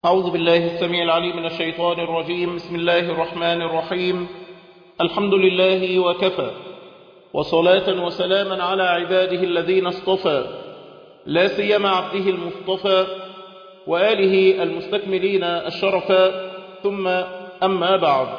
أعوذ بالله السميع العليم من الشيطان الرجيم بسم الله الرحمن الرحيم الحمد لله وكفى وصلاة وسلاما على عباده الذين اصطفى لا سيما عبده المصطفى وآله المستكملين الشرفا ثم أما بعد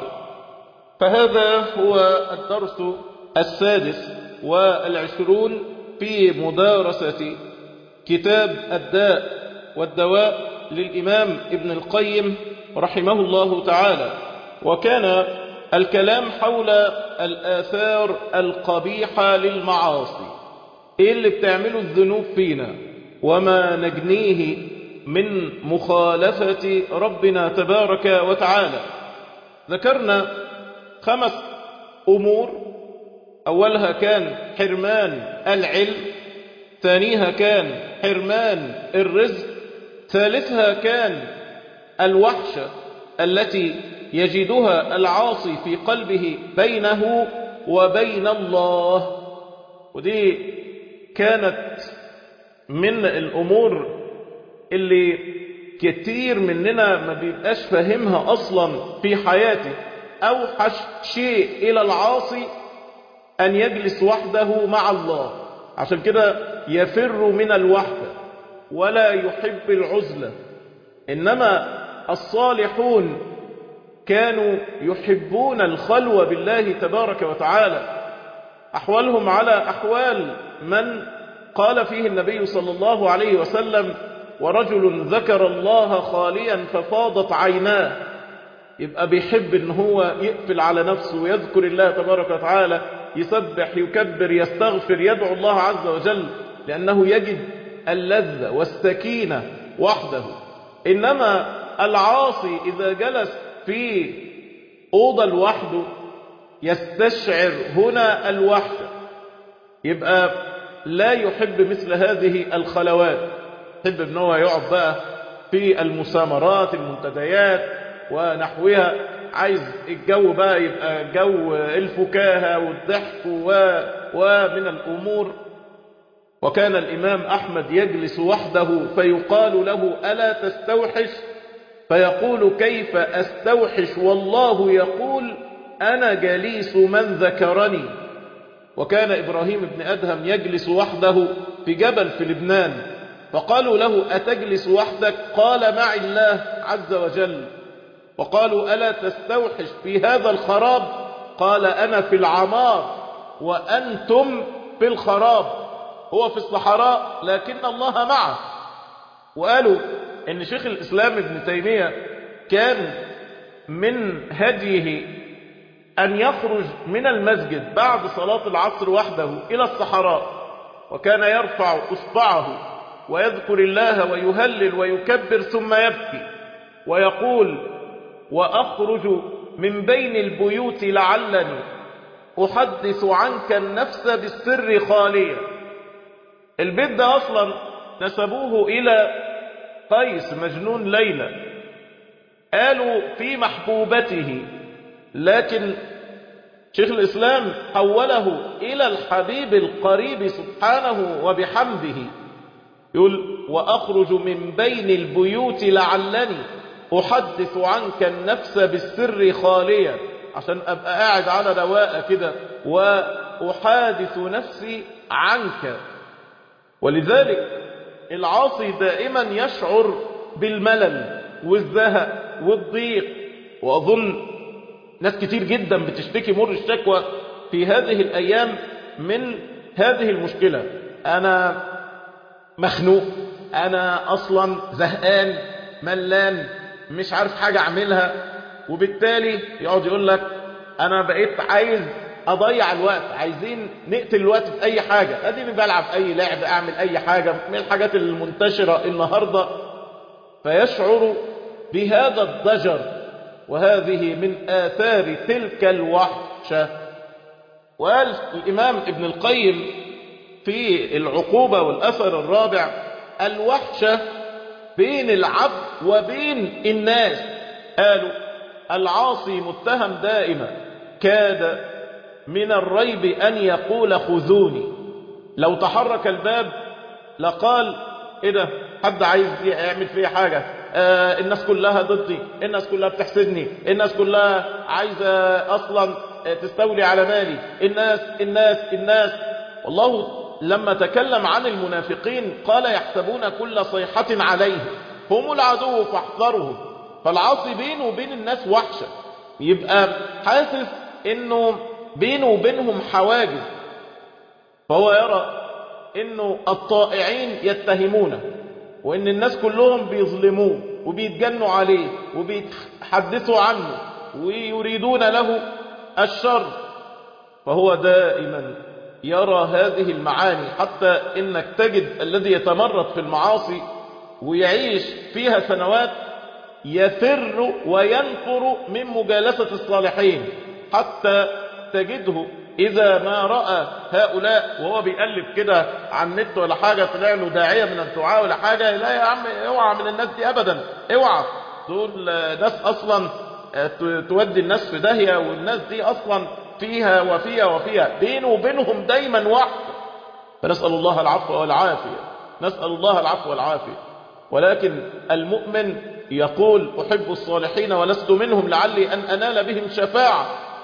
فهذا هو الدرس السادس والعشرون في مدارسة كتاب الداء والدواء للإمام ابن القيم رحمه الله تعالى وكان الكلام حول الآثار القبيحة للمعاصي إيه اللي بتعمله الذنوب فينا وما نجنيه من مخالفة ربنا تبارك وتعالى ذكرنا خمس أمور أولها كان حرمان العلم ثانيها كان حرمان الرزق ثالثها كان الوحشة التي يجدها العاصي في قلبه بينه وبين الله ودي كانت من الأمور اللي كتير مننا ما بيبقاش فاهمها أصلا في حياته أوحش شيء إلى العاصي أن يجلس وحده مع الله عشان كده يفر من الوحدة ولا يحب العزلة إنما الصالحون كانوا يحبون الخلوة بالله تبارك وتعالى أحوالهم على أحوال من قال فيه النبي صلى الله عليه وسلم ورجل ذكر الله خاليا ففاضت عيناه يبقى بيحب ان هو يقفل على نفسه ويذكر الله تبارك وتعالى يسبح يكبر يستغفر يدعو الله عز وجل لأنه يجد اللذة والسكينة وحده إنما العاصي إذا جلس في أوضة لوحده يستشعر هنا الوحدة يبقى لا يحب مثل هذه الخلوات يحب ان هو يقعد بقى في المسامرات المنتديات ونحوها عايز الجو بقى يبقى جو الفكاهة والضحك و... ومن الأمور وكان الإمام أحمد يجلس وحده فيقال له ألا تستوحش فيقول كيف أستوحش والله يقول أنا جليس من ذكرني وكان إبراهيم بن أدهم يجلس وحده في جبل في لبنان فقالوا له أتجلس وحدك قال معي الله عز وجل وقالوا ألا تستوحش في هذا الخراب قال أنا في العمار وأنتم في الخراب هو في الصحراء لكن الله معه وقالوا ان شيخ الإسلام ابن تيمية كان من هديه أن يخرج من المسجد بعد صلاة العصر وحده إلى الصحراء وكان يرفع أصبعه ويذكر الله ويهلل ويكبر ثم يبكي ويقول وأخرج من بين البيوت لعلني أحدث عنك النفس بالسر خاليا البيت ده أصلا نسبوه إلى قيس مجنون ليلى قالوا في محبوبته لكن شيخ الإسلام حوله إلى الحبيب القريب سبحانه وبحمده يقول وأخرج من بين البيوت لعلني أحدث عنك النفس بالسر خاليا عشان أبقى قاعد على رواء كده وأحادث نفسي عنك ولذلك العاصي دائما يشعر بالملل والزهق والضيق وأظن ناس كتير جدا بتشتكي مر الشكوى في هذه الأيام من هذه المشكلة أنا مخنوق أنا أصلا زهقان ملان مش عارف حاجة أعملها وبالتالي يقعد يقول لك أنا بقيت عايز أضيع الوقت عايزين نقتل الوقت في أي حاجة أديني بلعب أي لعب أعمل أي حاجة من الحاجات المنتشرة النهاردة فيشعر بهذا الضجر وهذه من آثار تلك الوحشة وقال الإمام ابن القيم في العقوبة والأثر الرابع الوحشة بين العبد وبين الناس قالوا العاصي متهم دائما كاد من الريب أن يقول خذوني لو تحرك الباب لقال ايه ده حد عايز يعمل فيه حاجة آه الناس كلها ضدي الناس كلها بتحسدني الناس كلها عايزة أصلا تستولي على مالي الناس الناس الناس والله لما تكلم عن المنافقين قال يحسبون كل صيحة عليه هم العدو فاحذرهم فالعاصي بينه وبين الناس وحشة يبقى حاسس انه بينه وبينهم حواجز فهو يرى انه الطائعين يتهمونه وان الناس كلهم بيظلموه وبيتجنوا عليه وبيتحدثوا عنه ويريدون له الشر فهو دائما يرى هذه المعاني حتى انك تجد الذي يتمرد في المعاصي ويعيش فيها سنوات يفر وينفر من مجالسة الصالحين حتى تجده إذا ما رأى هؤلاء وهو بيقلب كده على النت ولا حاجة طلع له داعية من الدعاء ولا حاجة لا يا عم اوعى من الناس دي أبدا اوعى دول ناس أصلا تودي الناس في داهية والناس دي أصلا فيها وفيها وفيها بينه وبينهم دايما واحد فنسأل الله العفو والعافية نسأل الله العفو والعافية ولكن المؤمن يقول أحب الصالحين ولست منهم لعلي أن أنال بهم شفاعة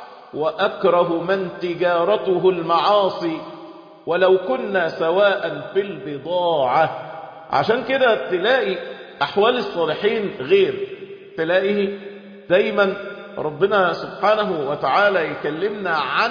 وأكره من تجارته المعاصي ولو كنا سواء في البضاعة عشان كده تلاقي أحوال الصالحين غير تلاقيه دايما ربنا سبحانه وتعالى يكلمنا عن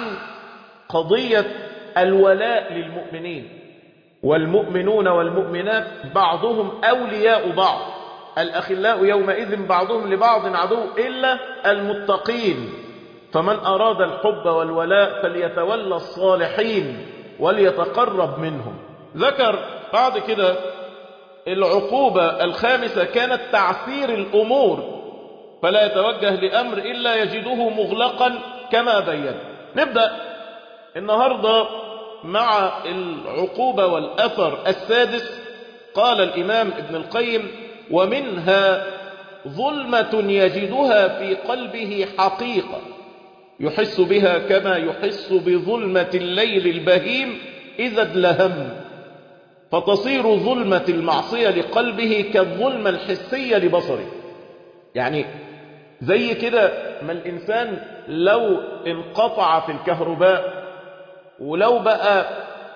قضية الولاء للمؤمنين والمؤمنون والمؤمنات بعضهم أولياء بعض الأخلاء يومئذ بعضهم لبعض عدو إلا المتقين فمن أراد الحب والولاء فليتولى الصالحين وليتقرب منهم ذكر بعد كده العقوبة الخامسة كانت تعسير الأمور فلا يتوجه لأمر إلا يجده مغلقا كما بين نبدأ النهاردة مع العقوبة والأثر السادس قال الإمام ابن القيم ومنها ظلمة يجدها في قلبه حقيقة يحس بها كما يحس بظلمة الليل البهيم إذا ادلهم فتصير ظلمة المعصية لقلبه كالظلمة الحسية لبصره يعني زي كده ما الإنسان لو انقطع في الكهرباء ولو بقى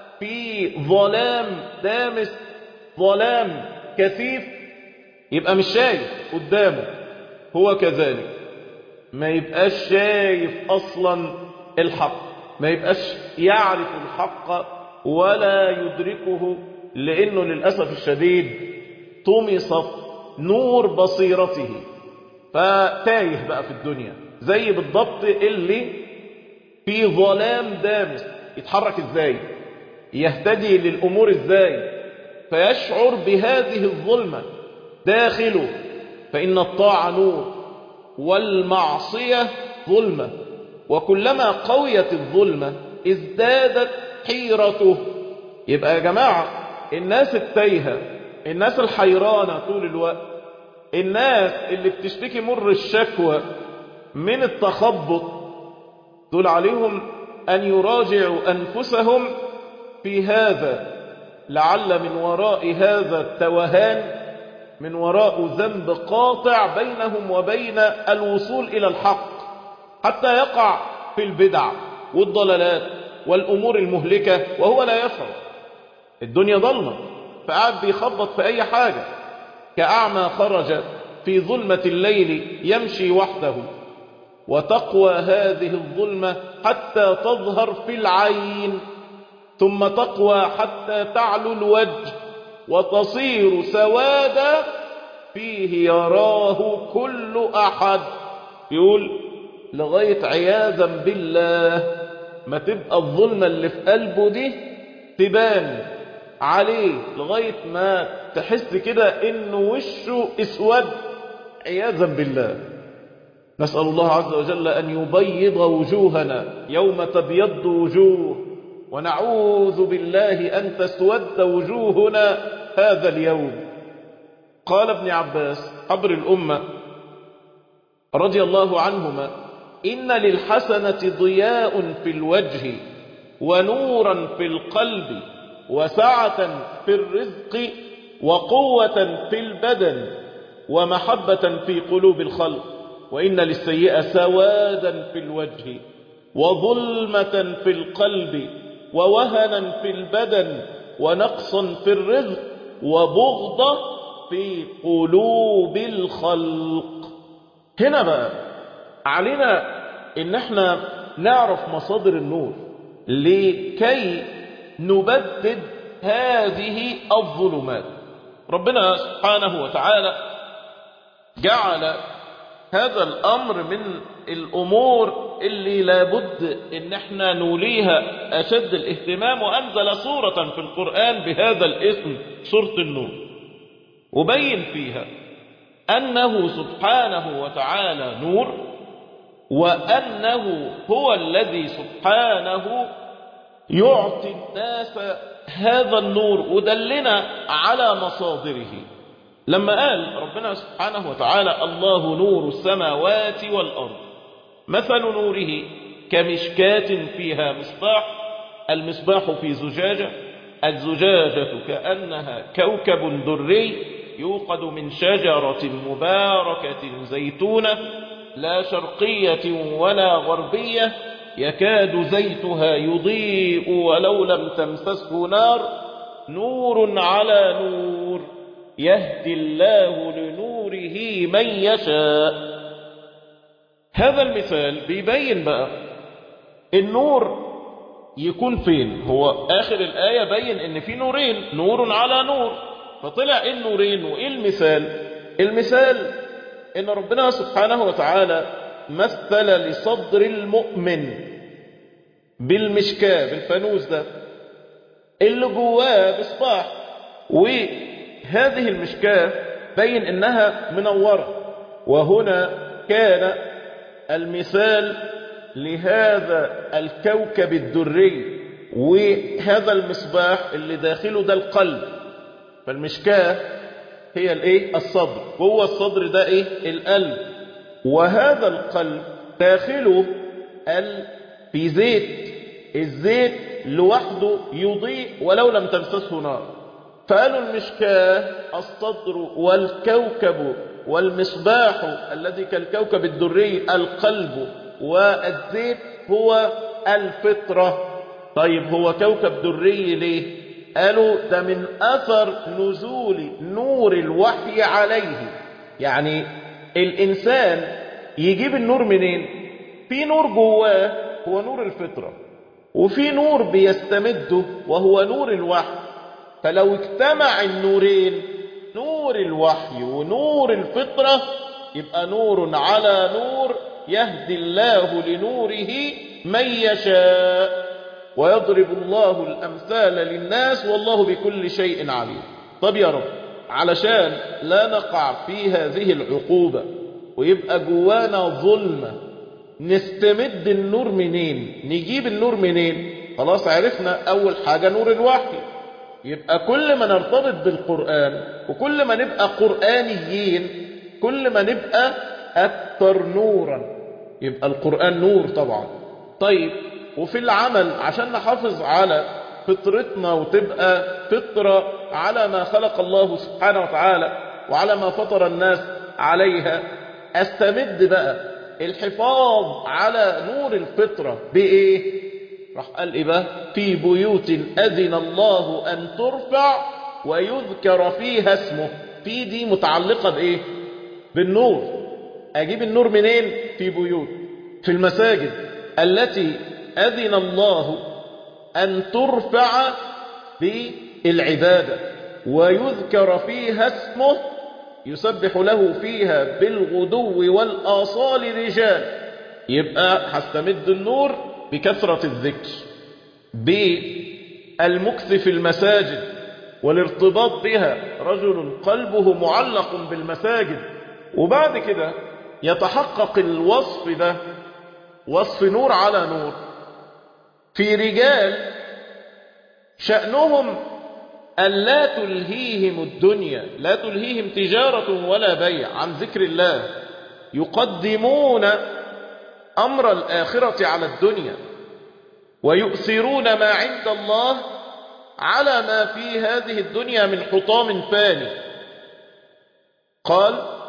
في ظلام دامس ظلام كثيف يبقى مش شايف قدامه هو كذلك ما يبقاش شايف أصلا الحق ما يبقاش يعرف الحق ولا يدركه لأنه للأسف الشديد طمست نور بصيرته فتايه بقى في الدنيا زي بالضبط اللي في ظلام دامس يتحرك ازاي يهتدي للأمور ازاي فيشعر بهذه الظلمة داخله فإن الطاعة نور والمعصية ظلمة وكلما قويت الظلمة ازدادت حيرته يبقى يا جماعة الناس التايهة الناس الحيرانة طول الوقت الناس اللي بتشتكي مر الشكوى من التخبط دول عليهم أن يراجعوا أنفسهم في هذا لعل من وراء هذا التوهان من وراء ذنب قاطع بينهم وبين الوصول إلى الحق حتى يقع في البدع والضلالات والأمور المهلكة وهو لا يشعر الدنيا ضلمة فقعد بيخبط في أي حاجة كأعمى خرج في ظلمة الليل يمشي وحده وتقوى هذه الظلمة حتى تظهر في العين ثم تقوى حتى تعلو الوجه وتصير سوادا فيه يراه كل أحد يقول لغاية عياذا بالله ما تبقى الظلمة اللي في قلبه دي تبان عليه لغاية ما تحس كده انه وشه اسود عياذا بالله نسأل الله عز وجل أن يبيض وجوهنا يوم تبيض وجوه ونعوذ بالله أن تسود وجوهنا هذا اليوم قال ابن عباس حبر الأمة رضي الله عنهما إن للحسنة ضياء في الوجه ونورا في القلب وسعة في الرزق وقوة في البدن ومحبة في قلوب الخلق وإن للسيئة سوادا في الوجه وظلمة في القلب ووهنا في البدن ونقصا في الرزق وبغضة في قلوب الخلق هنا بقى علينا ان احنا نعرف مصادر النور لكي نبدد هذه الظلمات ربنا سبحانه وتعالى جعل هذا الأمر من الأمور اللي لابد ان احنا نوليها أشد الاهتمام وأنزل سورة في القرآن بهذا الاسم سورة النور وبين فيها أنه سبحانه وتعالى نور وأنه هو الذي سبحانه يعطي الناس هذا النور ودلنا على مصادره لما قال ربنا سبحانه وتعالى الله نور السماوات والأرض مثل نوره كمشكاة فيها مصباح المصباح في زجاجة الزجاجة كأنها كوكب دري يوقد من شجرة مباركة زيتونة لا شرقية ولا غربية يكاد زيتها يضيء ولو لم تمسسه نار نور على نور يهدي الله لنوره من يشاء هذا المثال بيبين بقى النور يكون فين هو آخر الآية بين ان في نورين نور على نور فطلع ايه النورين وايه المثال المثال ان ربنا سبحانه وتعالى مثل لصدر المؤمن بالمشكاة بالفانوس ده اللي جواه مصباح وهذه المشكاة بين انها منورة وهنا كان المثال لهذا الكوكب الدري وهذا المصباح اللي داخله ده القلب فالمشكاة هي الايه الصدر جوه الصدر ده ايه القلب وهذا القلب داخله ال في زيت الزيت لوحده يضيء ولو لم تمسسه نار فقالوا المشكاة الصدر والكوكب والمصباح الذي كالكوكب الدري القلب والزيت هو الفطرة طيب هو كوكب دري ليه قالوا ده من أثر نزول نور الوحي عليه يعني الإنسان يجيب النور منين في نور جواه هو نور الفطرة وفي نور بيستمده وهو نور الوحي فلو اجتمع النورين نور الوحي ونور الفطرة يبقى نور على نور يهدي الله لنوره من يشاء ويضرب الله الأمثال للناس والله بكل شيء عليم طب يا رب علشان لا نقع في هذه العقوبة ويبقى جوانا ظلمة نستمد النور منين نجيب النور منين خلاص عرفنا أول حاجة نور الوحي يبقى كل ما نرتبط بالقرآن وكل ما نبقى قرآنيين كل ما نبقى أكثر نورا يبقى القرآن نور طبعا طيب وفي العمل عشان نحافظ على فطرتنا وتبقى فطرة على ما خلق الله سبحانه وتعالى وعلى ما فطر الناس عليها استمد بقى الحفاظ على نور الفطرة بإيه راح قال إيه بقى في بيوت أذن الله أن ترفع ويذكر فيها اسمه في دي متعلقة بإيه بالنور أجيب النور منين في بيوت في المساجد التي أذن الله أن ترفع بالعبادة ويذكر فيها اسمه يسبح له فيها بالغدو والآصال رجال يبقى هستمد النور بكثرة الذكر بالمكث في المساجد والارتباط بها رجل قلبه معلق بالمساجد وبعد كده يتحقق الوصف ده وصف نور على نور في رجال شأنهم أن لا تلهيهم الدنيا لا تلهيهم تجارة ولا بيع عن ذكر الله يقدمون أمر الآخرة على الدنيا ويؤثرون ما عند الله على ما في هذه الدنيا من حطام فاني قال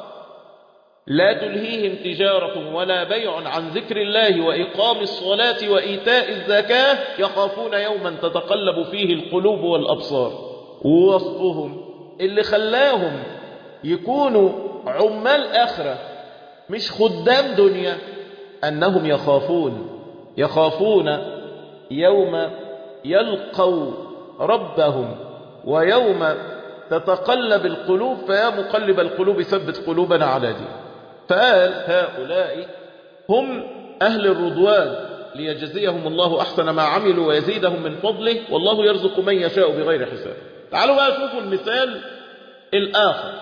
لا تلهيهم تجارة ولا بيع عن ذكر الله وإقام الصلاة وإيتاء الزكاة يخافون يوما تتقلب فيه القلوب والأبصار ووصفهم اللي خلاهم يكونوا عمال آخرة مش خدام دنيا أنهم يخافون يخافون يوم يلقوا ربهم ويوم تتقلب القلوب فيا مقلب القلوب ثبت قلوبنا على دين فقال هؤلاء هم أهل الرضوان ليجزيهم الله أحسن ما عملوا ويزيدهم من فضله والله يرزق من يشاء بغير حساب تعالوا بقى شوفوا المثال الآخر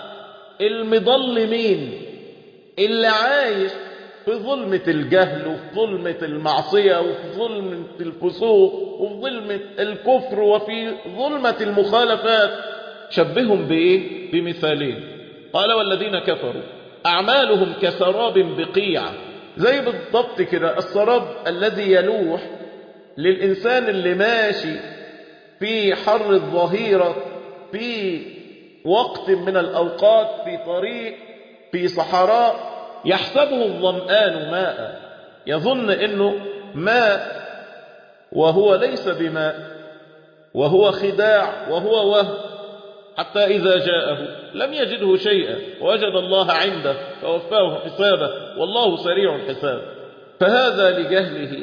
المضلمين اللي عايش في ظلمة الجهل وفي ظلمة المعصية وفي ظلمة الفسوق وفي ظلمة الكفر وفي ظلمة المخالفات شبههم بإيه؟ بمثالين قال والذين كفروا أعمالهم كسراب بقيع زي بالضبط كده السراب الذي يلوح للإنسان اللي ماشي في حر الظهيرة في وقت من الأوقات في طريق في صحراء يحسبه الظمآن ماء يظن انه ماء وهو ليس بماء وهو خداع وهو وهم حتى إذا جاءه لم يجده شيئا ووجد الله عنده فوفاه حسابه والله سريع الحساب فهذا لجهله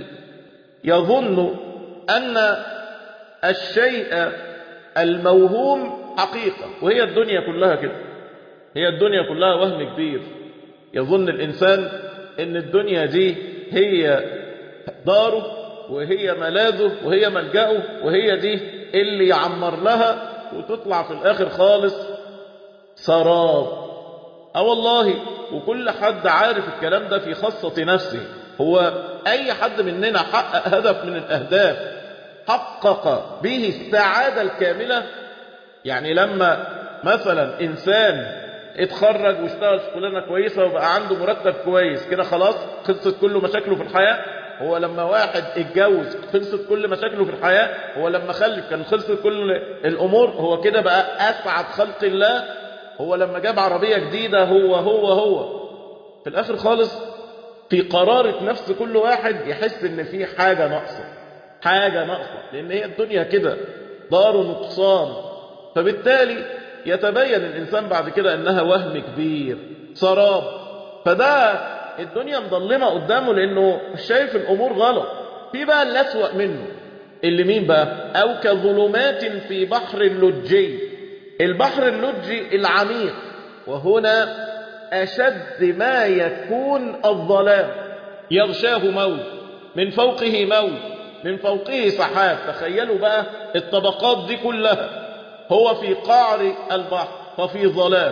يظن أن الشيء الموهوم حقيقة وهي الدنيا كلها كده هي الدنيا كلها وهم كبير يظن الإنسان أن الدنيا دي هي داره وهي ملاذه وهي ملجأه وهي دي اللي يعمر لها وتطلع في الآخر خالص سراب اه والله وكل حد عارف الكلام ده في خاصة نفسه هو أي حد مننا حقق هدف من الأهداف حقق به السعادة الكاملة يعني لما مثلا إنسان اتخرج واشتغل شغلانه كويسه وبقى عنده مرتب كويس كده خلاص خلصت كل مشاكله في الحياه هو لما واحد اتجوز خلصت كل مشاكله في الحياه هو لما خلف كان خلصت كل الامور هو كده بقى اسعد خلق الله هو لما جاب عربيه جديده هو هو هو في الاخر خالص في قرارة نفس كل واحد يحس ان في حاجة ناقصة حاجة ناقصة لان هي الدنيا كده دار نقصان فبالتالي يتبين الإنسان بعد كده أنها وهم كبير سراب فده الدنيا مظلمة قدامه لأنه شايف الأمور غلط في بقى الأسوأ منه اللي مين بقى أو كظلمات في بحر اللجي البحر اللجي العميق وهنا أشد ما يكون الظلام يغشاه موج من فوقه موج من فوقه سحاب تخيلوا بقى الطبقات دي كلها هو في قعر البحر ففي ظلام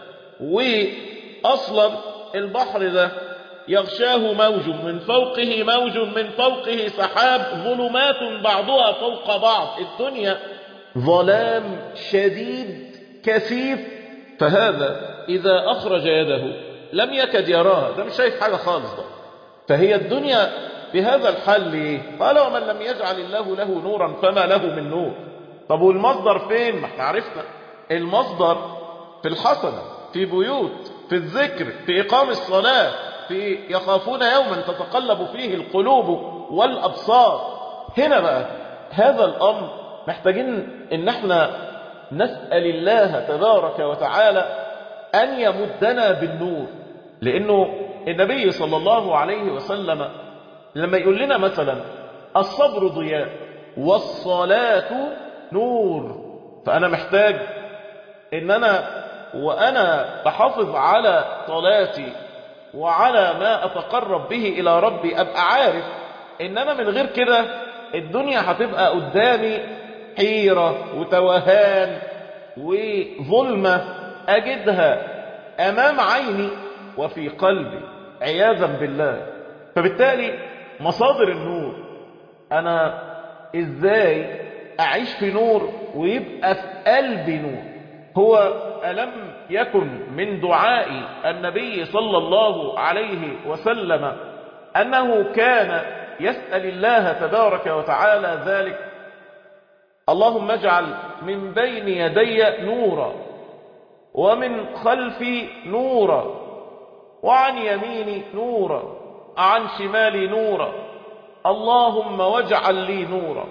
وأصلا البحر ده يغشاه موج من فوقه موج من فوقه سحاب ظلمات بعضها فوق بعض الدنيا ظلام شديد كثيف فهذا إذا أخرج يده لم يكد يراها ده مش شايف حاجة خالص ده فهي الدنيا بهذا الحل إيه؟ قال ومن لم يجعل الله له نورا فما له من نور طب والمصدر فين ما احنا عرفنا المصدر في الحسنة في بيوت في الذكر في إقام الصلاة في يخافون يوما تتقلب فيه القلوب والأبصار هنا بقى هذا الأمر محتاجين ان احنا نسأل الله تبارك وتعالى أن يمدنا بالنور لأنه النبي صلى الله عليه وسلم لما يقول لنا مثلا الصبر ضياء والصلاة نور فأنا محتاج ان انا وانا بحافظ على صلاتي وعلى ما اتقرب به الى ربي ابقى عارف ان انا من غير كده الدنيا هتبقى قدامي حيرة وتوهان وظلمة اجدها امام عيني وفي قلبي عياذا بالله فبالتالي مصادر النور انا ازاي اعيش في نور ويبقى في قلبي نور هو ألم يكن من دعاء النبي صلى الله عليه وسلم أنه كان يسأل الله تبارك وتعالى ذلك اللهم اجعل من بين يدي نورا ومن خلفي نورا وعن يميني نورا عن شمالي نورا اللهم واجعل لي نورا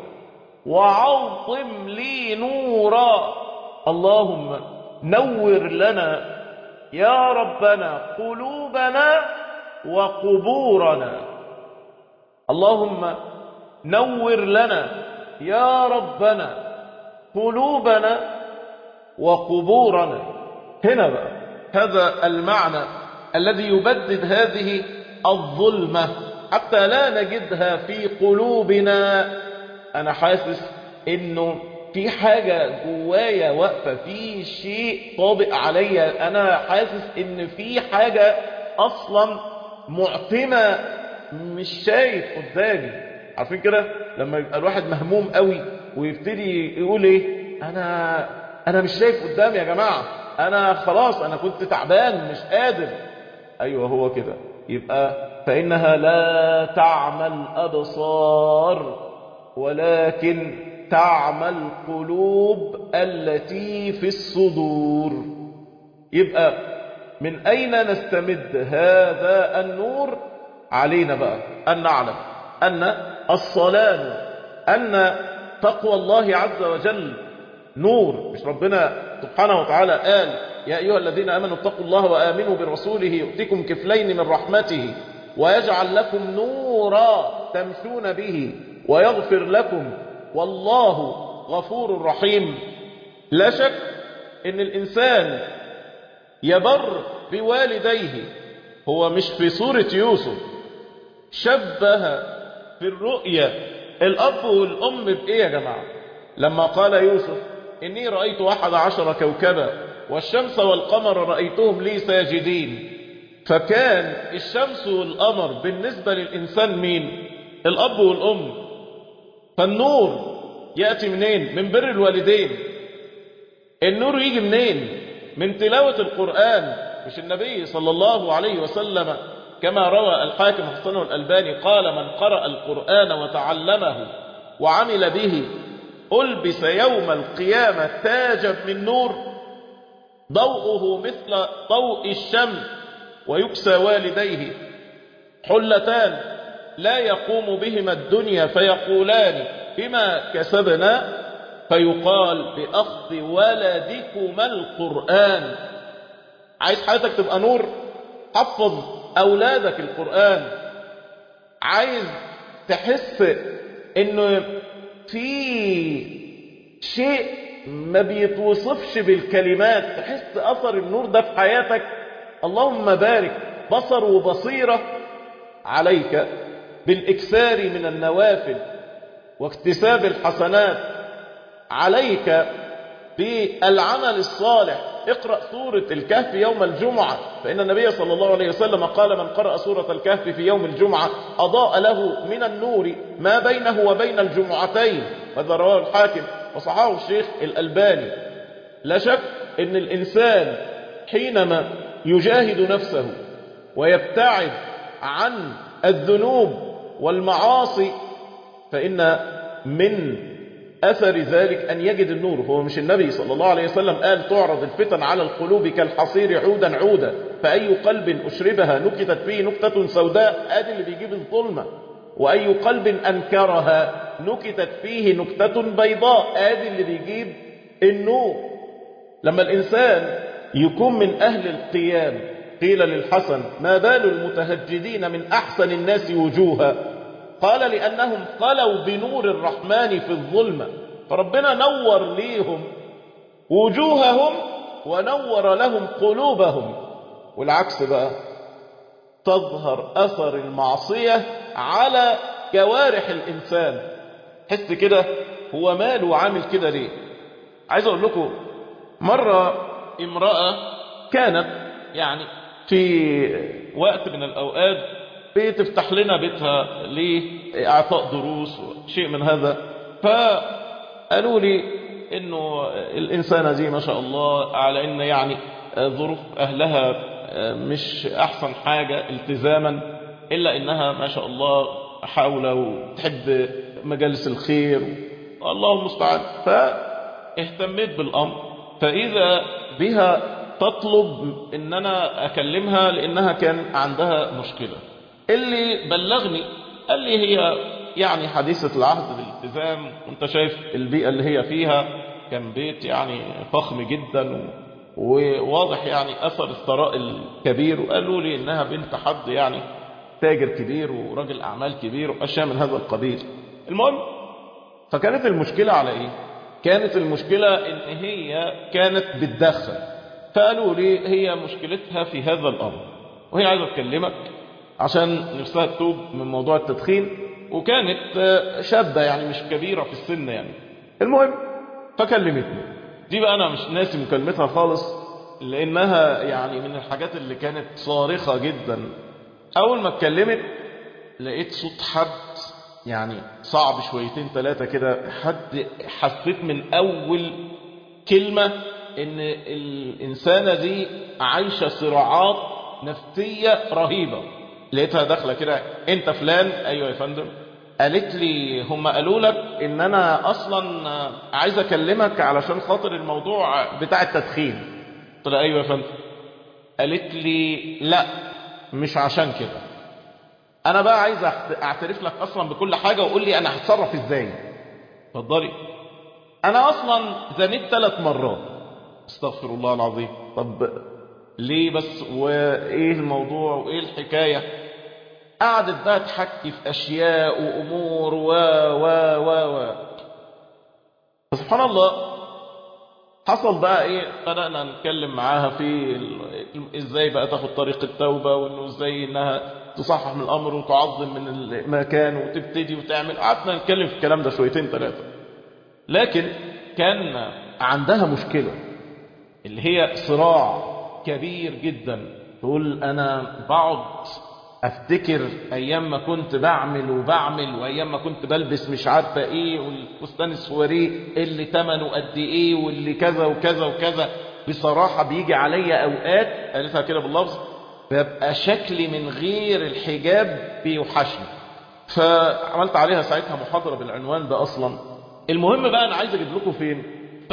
وعظم لي نورا اللهم نور لنا يا ربنا قلوبنا وقبورنا اللهم نور لنا يا ربنا قلوبنا وقبورنا هنا بقى هذا المعنى الذي يبدد هذه الظلمة حتى لا نجدها في قلوبنا أنا حاسس إنه في حاجة جوايا واقفة في شيء طابق عليا أنا حاسس إن في حاجة أصلا معتمة مش شايف قدامي عارفين كده لما يبقى الواحد مهموم قوي ويبتدي يقول ايه انا انا مش شايف قدامي يا جماعة انا خلاص انا كنت تعبان مش قادر ايوه هو كده يبقى فانها لا تعمى الابصار ولكن تعمى القلوب التي في الصدور يبقى من اين نستمد هذا النور علينا بقى ان نعلم ان الصلاه ان تقوى الله عز وجل نور مش ربنا سبحانه وتعالى قال يا أيها الذين آمنوا اتقوا الله وآمنوا برسوله يؤتكم كفلين من رحمته ويجعل لكم نورا تمشون به ويغفر لكم والله غفور رحيم لا شك ان الإنسان يبر بوالديه هو مش في سورة يوسف شبه في الرؤية الأب والأم بإيه يا جماعة لما قال يوسف إني رأيت أحد عشر كوكبا والشمس والقمر رأيتهم لي ساجدين فكان الشمس والقمر بالنسبة للإنسان مين الأب والأم فالنور يأتي منين من بر الوالدين النور يجي منين من تلاوة القرآن مش النبي صلى الله عليه وسلم كما روى الحاكم حسن الألباني قال من قرأ القرآن وتعلمه وعمل به ألبس يوم القيامة تاجا من نور ضوءه مثل ضوء الشمس ويكسى والديه حلتان لا يقوم بهما الدنيا فيقولان بما كسبنا فيقال بأخذ ولدكما القرآن عايز حياتك تبقى نور حفظ أولادك القرآن عايز تحس انه في شيء ما بيتوصفش بالكلمات تحس أثر النور ده في حياتك اللهم بارك بصر وبصيرة عليك بالإكثار من النوافل واكتساب الحسنات عليك بالعمل الصالح اقرأ سورة الكهف يوم الجمعة فإن النبي صلى الله عليه وسلم قال من قرأ سورة الكهف في يوم الجمعة أضاء له من النور ما بينه وبين الجمعتين هذا رواه الحاكم وصححه الشيخ الألباني لا شك أن الإنسان حينما يجاهد نفسه ويبتعد عن الذنوب والمعاصي فإن من أثر ذلك أن يجد النور هو مش النبي صلى الله عليه وسلم قال تعرض الفتن على القلوب كالحصير عودا عودا فأي قلب أشربها نكتت فيه نكتة سوداء آدي اللي بيجيب الظلمة وأي قلب أنكرها نكتت فيه نكتة بيضاء آدي اللي بيجيب النور لما الإنسان يكون من أهل القيام قيل للحسن ما بال المتهجدين من أحسن الناس وجوها قال لأنهم قلوا بنور الرحمن في الظلمة فربنا نور ليهم وجوههم ونور لهم قلوبهم والعكس بقى تظهر أثر المعصية على جوارح الإنسان حس كده هو ماله عامل كده ليه عايز أقول لكم مرة امرأة كانت يعني في وقت من الأوقات بتفتح لنا بيتها لإعطاء دروس وشيء من هذا فقالوا لي إنه الإنسانة دي ما شاء الله على إن يعني ظروف أهلها مش أحسن حاجة التزاما إلا إنها ما شاء الله حاولة وتحب مجالس الخير الله المستعان فاهتميت بالأمر فإذا بها تطلب ان انا اكلمها لانها كان عندها مشكلة اللي بلغني قال لي هي يعني حديثة العهد بالالتزام وانت شايف البيئة اللي هي فيها كان بيت يعني فخم جدا وواضح يعني اثر الثراء الكبير وقالوا لي انها بنت حد يعني تاجر كبير ورجل اعمال كبير واشياء من هذا القبيل المهم فكانت المشكلة على ايه كانت المشكلة ان هي كانت بتدخن فقالوا لي هي مشكلتها في هذا الامر وهي عايزة تكلمك عشان نفسها تتوب من موضوع التدخين وكانت شابة يعني مش كبيرة في السن يعني المهم فكلمتني دي بقى انا مش ناسي مكالمتها خالص لانها يعني من الحاجات اللي كانت صارخة جدا اول ما اتكلمت لقيت صوت حد يعني صعب شويتين ثلاثة كده حد حسيت من اول كلمة ان الانسانة دي عايشة صراعات نفسية رهيبة لقيتها داخلة كده انت فلان ايوه يا فندم قالت لي هم قالوا لك ان انا اصلا عايز اكلمك علشان خاطر الموضوع بتاع التدخين قلت لها ايوه يا فندم قالت لي لا مش عشان كده انا بقى عايز اعترف لك اصلا بكل حاجة وقول لي انا هتصرف ازاي اتفضلي انا اصلا زنيت ثلاث مرات استغفر الله العظيم طب ليه بس وايه الموضوع وايه الحكاية قعدت بقى تحكي في اشياء وامور و و و و سبحان الله حصل بقى ايه بدأنا نتكلم معاها في ال... ازاي بقى تاخد طريق التوبة وانه ازاي انها تصحح من الامر وتعظم من المكان وتبتدي وتعمل قعدنا نتكلم في الكلام ده شويتين ثلاثة لكن كان عندها مشكلة اللي هي صراع كبير جدا تقول انا بقعد افتكر ايام ما كنت بعمل وبعمل وايام ما كنت بلبس مش عارفه ايه والفستان السواريه اللي ثمنه قد ايه واللي كذا وكذا وكذا بصراحه بيجي عليا اوقات قالتها كده باللفظ ببقى شكلي من غير الحجاب بيوحشني فعملت عليها ساعتها محاضره بالعنوان ده اصلا المهم بقى انا عايز اجيب لكم فين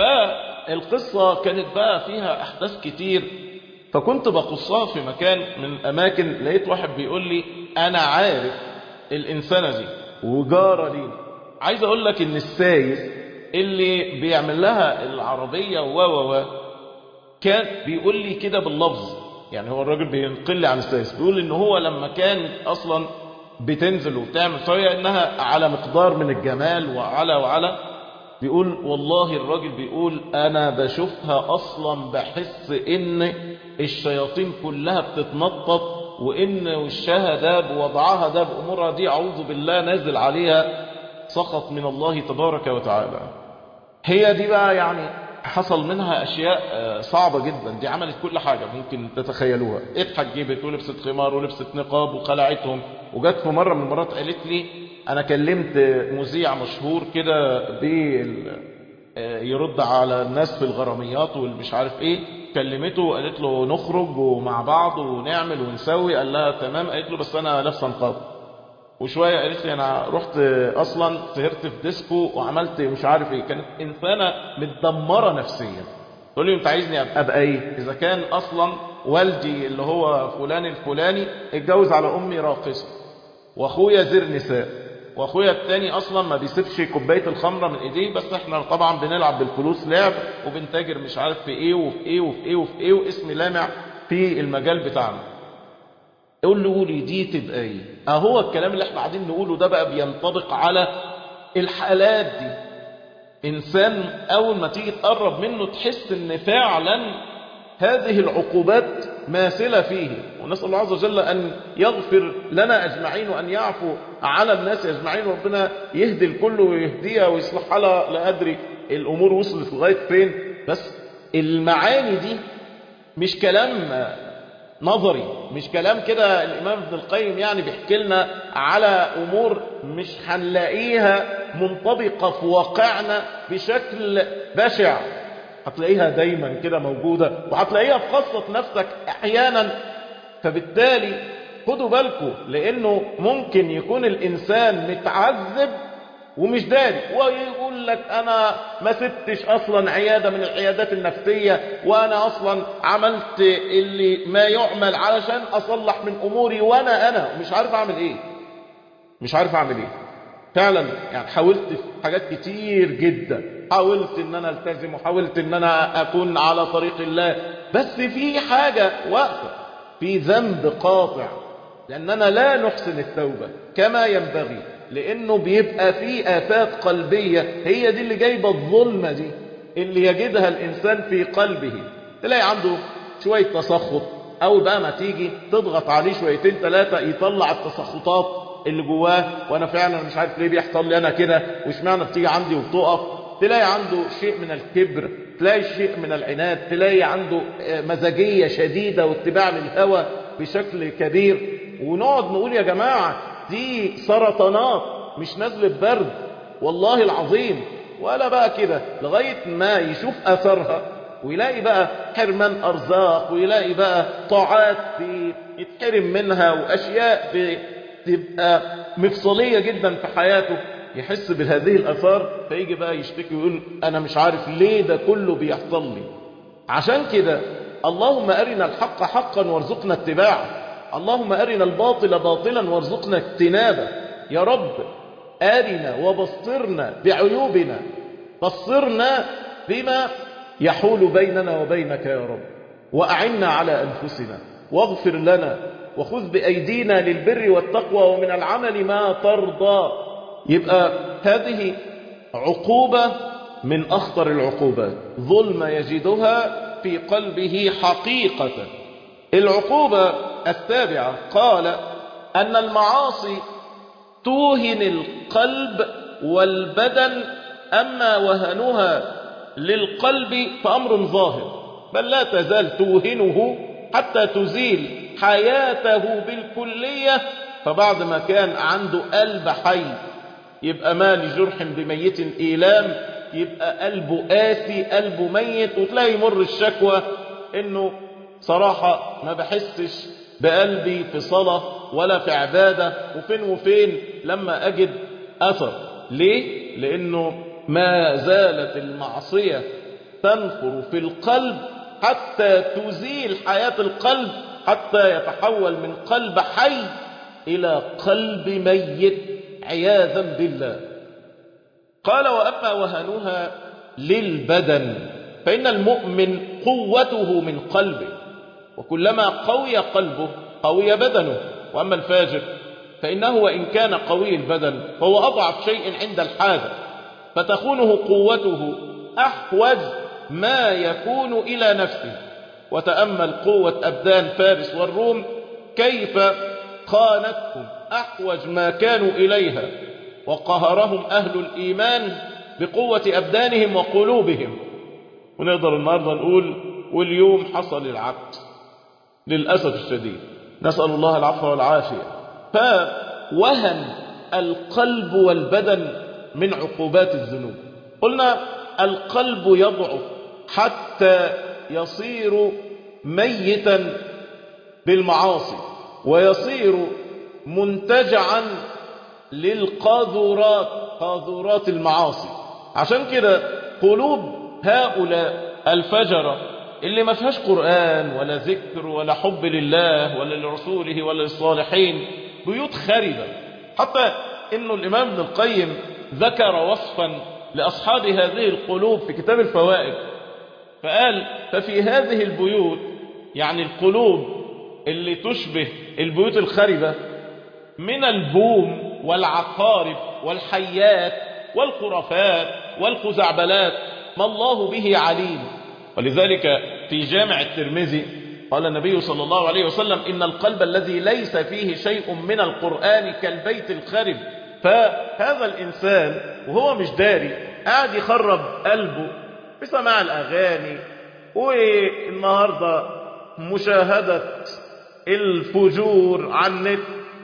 فالقصه كانت بقى فيها احداث كتير فكنت بقصها في مكان من الأماكن لقيت واحد بيقول لي أنا عارف الإنسانة دي وجارة لي عايز أقول لك إن السايس اللي بيعمل لها العربية و و و كان بيقول لي كده باللفظ يعني هو الراجل بينقل لي عن السايس بيقول إن هو لما كان أصلا بتنزل وبتعمل فهي إنها على مقدار من الجمال وعلى وعلى بيقول والله الراجل بيقول أنا بشوفها أصلا بحس إن الشياطين كلها بتتنطط وإن وشها ده بوضعها ده بأمورها دي أعوذ بالله نازل عليها سخط من الله تبارك وتعالى هي دي بقى يعني حصل منها أشياء صعبة جدا دي عملت كل حاجة ممكن تتخيلوها اتحجبت ولبست خمار ولبست نقاب وخلعتهم وجت في مرة من المرات قالت لي أنا كلمت مذيع مشهور كده يرد على الناس في الغراميات والمش عارف ايه كلمته وقالت له نخرج ومع بعض ونعمل ونسوي قال لها تمام قالت له بس انا لابسه نقاب وشويه قالت لي انا رحت اصلا سهرت في ديسكو وعملت مش عارف ايه كانت انسانه متدمره نفسيا تقول لي انت عايزني ابقى ايه اذا كان اصلا والدي اللي هو فلان الفلاني اتجوز على امي راقصه واخويا زر نساء واخويا التاني اصلا ما بيسيبش كوبايه الخمره من ايديه بس احنا طبعا بنلعب بالفلوس لعب وبنتاجر مش عارف في ايه وفي ايه وفي ايه وفي ايه واسم لامع في المجال بتاعنا قول له قولي دي تبقى ايه اهو الكلام اللي احنا قاعدين نقوله ده بقى بينطبق على الحالات دي انسان اول ما تيجي تقرب منه تحس ان فعلا هذه العقوبات ماثلة فيه ونسأل الله عز وجل أن يغفر لنا أجمعين وأن يعفو على الناس أجمعين وربنا يهدي الكل ويهديها ويصلح حالها لا أدري الأمور وصلت لغاية فين بس المعاني دي مش كلام نظري مش كلام كده الإمام ابن القيم يعني بيحكي لنا على أمور مش هنلاقيها منطبقة في واقعنا بشكل بشع هتلاقيها دايما كده موجودة وهتلاقيها في خاصة نفسك احيانا فبالتالي خدوا بالكم لانه ممكن يكون الانسان متعذب ومش داري ويقول لك انا ما سبتش اصلا عيادة من العيادات النفسية وانا اصلا عملت اللي ما يعمل علشان اصلح من اموري وانا انا مش عارف اعمل ايه مش عارف اعمل ايه فعلا يعني حاولت في حاجات كتير جدا حاولت ان انا التزم وحاولت ان انا اكون على طريق الله بس في حاجة واقفة في ذنب قاطع لاننا لا نحسن التوبة كما ينبغي لانه بيبقى في افات قلبية هي دي اللي جايبة الظلمة دي اللي يجدها الانسان في قلبه تلاقي عنده شوية تسخط او بقى ما تيجي تضغط عليه شويتين ثلاثة يطلع التسخطات اللي جواه وانا فعلا مش عارف ليه بيحصل لي انا كده وش معنى بتيجي عندي وبتقف تلاقي عنده شيء من الكبر تلاقي شيء من العناد تلاقي عنده مزاجية شديدة واتباع للهوى بشكل كبير ونقعد نقول يا جماعة دي سرطانات مش نزلة برد والله العظيم ولا بقى كده لغاية ما يشوف أثرها ويلاقي بقى حرمان أرزاق ويلاقي بقى طاعات يتحرم منها وأشياء تبقى مفصلية جدا في حياته يحس بهذه الأثار فيجي بقى يشتكي ويقول أنا مش عارف ليه ده كله بيحصل لي عشان كده اللهم أرنا الحق حقا وارزقنا اتباعه اللهم أرنا الباطل باطلا وارزقنا اجتنابه يا رب أرنا وبصرنا بعيوبنا بصرنا بما يحول بيننا وبينك يا رب وأعنا على أنفسنا واغفر لنا وخذ بأيدينا للبر والتقوى ومن العمل ما ترضى يبقى هذه عقوبة من أخطر العقوبات ظلم يجدها في قلبه حقيقة العقوبة السابعة قال أن المعاصي توهن القلب والبدن أما وهنها للقلب فأمر ظاهر بل لا تزال توهنه حتى تزيل حياته بالكلية فبعد ما كان عنده قلب حي يبقى ما لجرح بميت إيلام يبقى قلبه قاسي قلبه ميت وتلاقي يمر الشكوى انه صراحة ما بحسش بقلبي في صلاة ولا في عبادة وفين وفين لما أجد أثر ليه؟ لأنه ما زالت المعصية تنفر في القلب حتى تزيل حياة القلب حتى يتحول من قلب حي إلى قلب ميت عياذا بالله قال وأما وهنها للبدن فإن المؤمن قوته من قلبه وكلما قوي قلبه قوي بدنه وأما الفاجر فإنه وإن كان قوي البدن فهو أضعف شيء عند الحاجة فتخونه قوته أحوج ما يكون إلى نفسه وتأمل قوة أبدان فارس والروم كيف خانتهم أحوج ما كانوا إليها وقهرهم أهل الإيمان بقوة أبدانهم وقلوبهم ونقدر النهاردة نقول واليوم حصل العكس للأسف الشديد نسأل الله العفو والعافية فوهن القلب والبدن من عقوبات الذنوب قلنا القلب يضعف حتى يصير ميتا بالمعاصي ويصير منتجعا للقاذورات قاذورات المعاصي عشان كده قلوب هؤلاء الفجرة اللي ما فيهاش قرآن ولا ذكر ولا حب لله ولا لرسوله ولا للصالحين بيوت خربة حتى انه الامام ابن القيم ذكر وصفا لأصحاب هذه القلوب في كتاب الفوائد فقال ففي هذه البيوت يعني القلوب اللي تشبه البيوت الخربة من البوم والعقارب والحيات والخرافات والخزعبلات ما الله به عليم ولذلك في جامع الترمذي قال النبي صلى الله عليه وسلم إن القلب الذي ليس فيه شيء من القرآن كالبيت الخرب فهذا الإنسان وهو مش داري قاعد يخرب قلبه بسماع الأغاني والنهاردة مشاهدة الفجور عن النت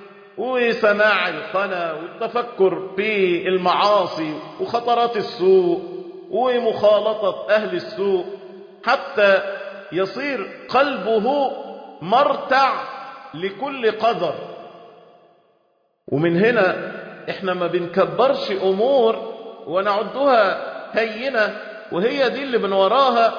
وسماع القنا والتفكر في المعاصي وخطرات السوء ومخالطة أهل السوء حتى يصير قلبه مرتع لكل قدر ومن هنا احنا ما بنكبرش امور ونعدها هينة وهي دي اللي من وراها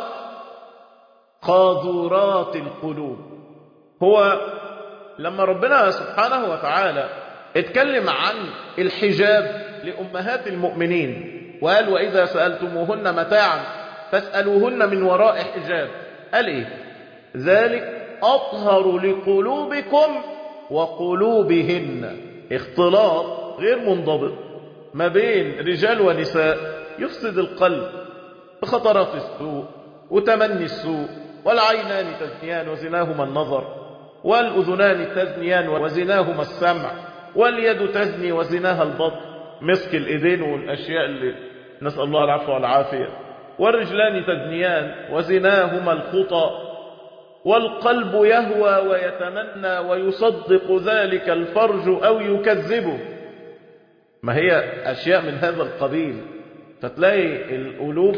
قاذورات القلوب هو لما ربنا سبحانه وتعالى اتكلم عن الحجاب لأمهات المؤمنين وقال وإذا سألتموهن متاعا فاسألوهن من وراء حجاب قال إيه ذلك أطهر لقلوبكم وقلوبهن اختلاط غير منضبط ما بين رجال ونساء يفسد القلب بخطرات السوء وتمني السوء والعينان تزنيان وزناهما النظر والأذنان تزنيان وزناهما السمع واليد تزني وزناها البطن مسك الإيدين والأشياء اللي نسأل الله العفو والعافية والرجلان تزنيان وزناهما الخطى والقلب يهوى ويتمنى ويصدق ذلك الفرج أو يكذبه ما هي أشياء من هذا القبيل فتلاقي القلوب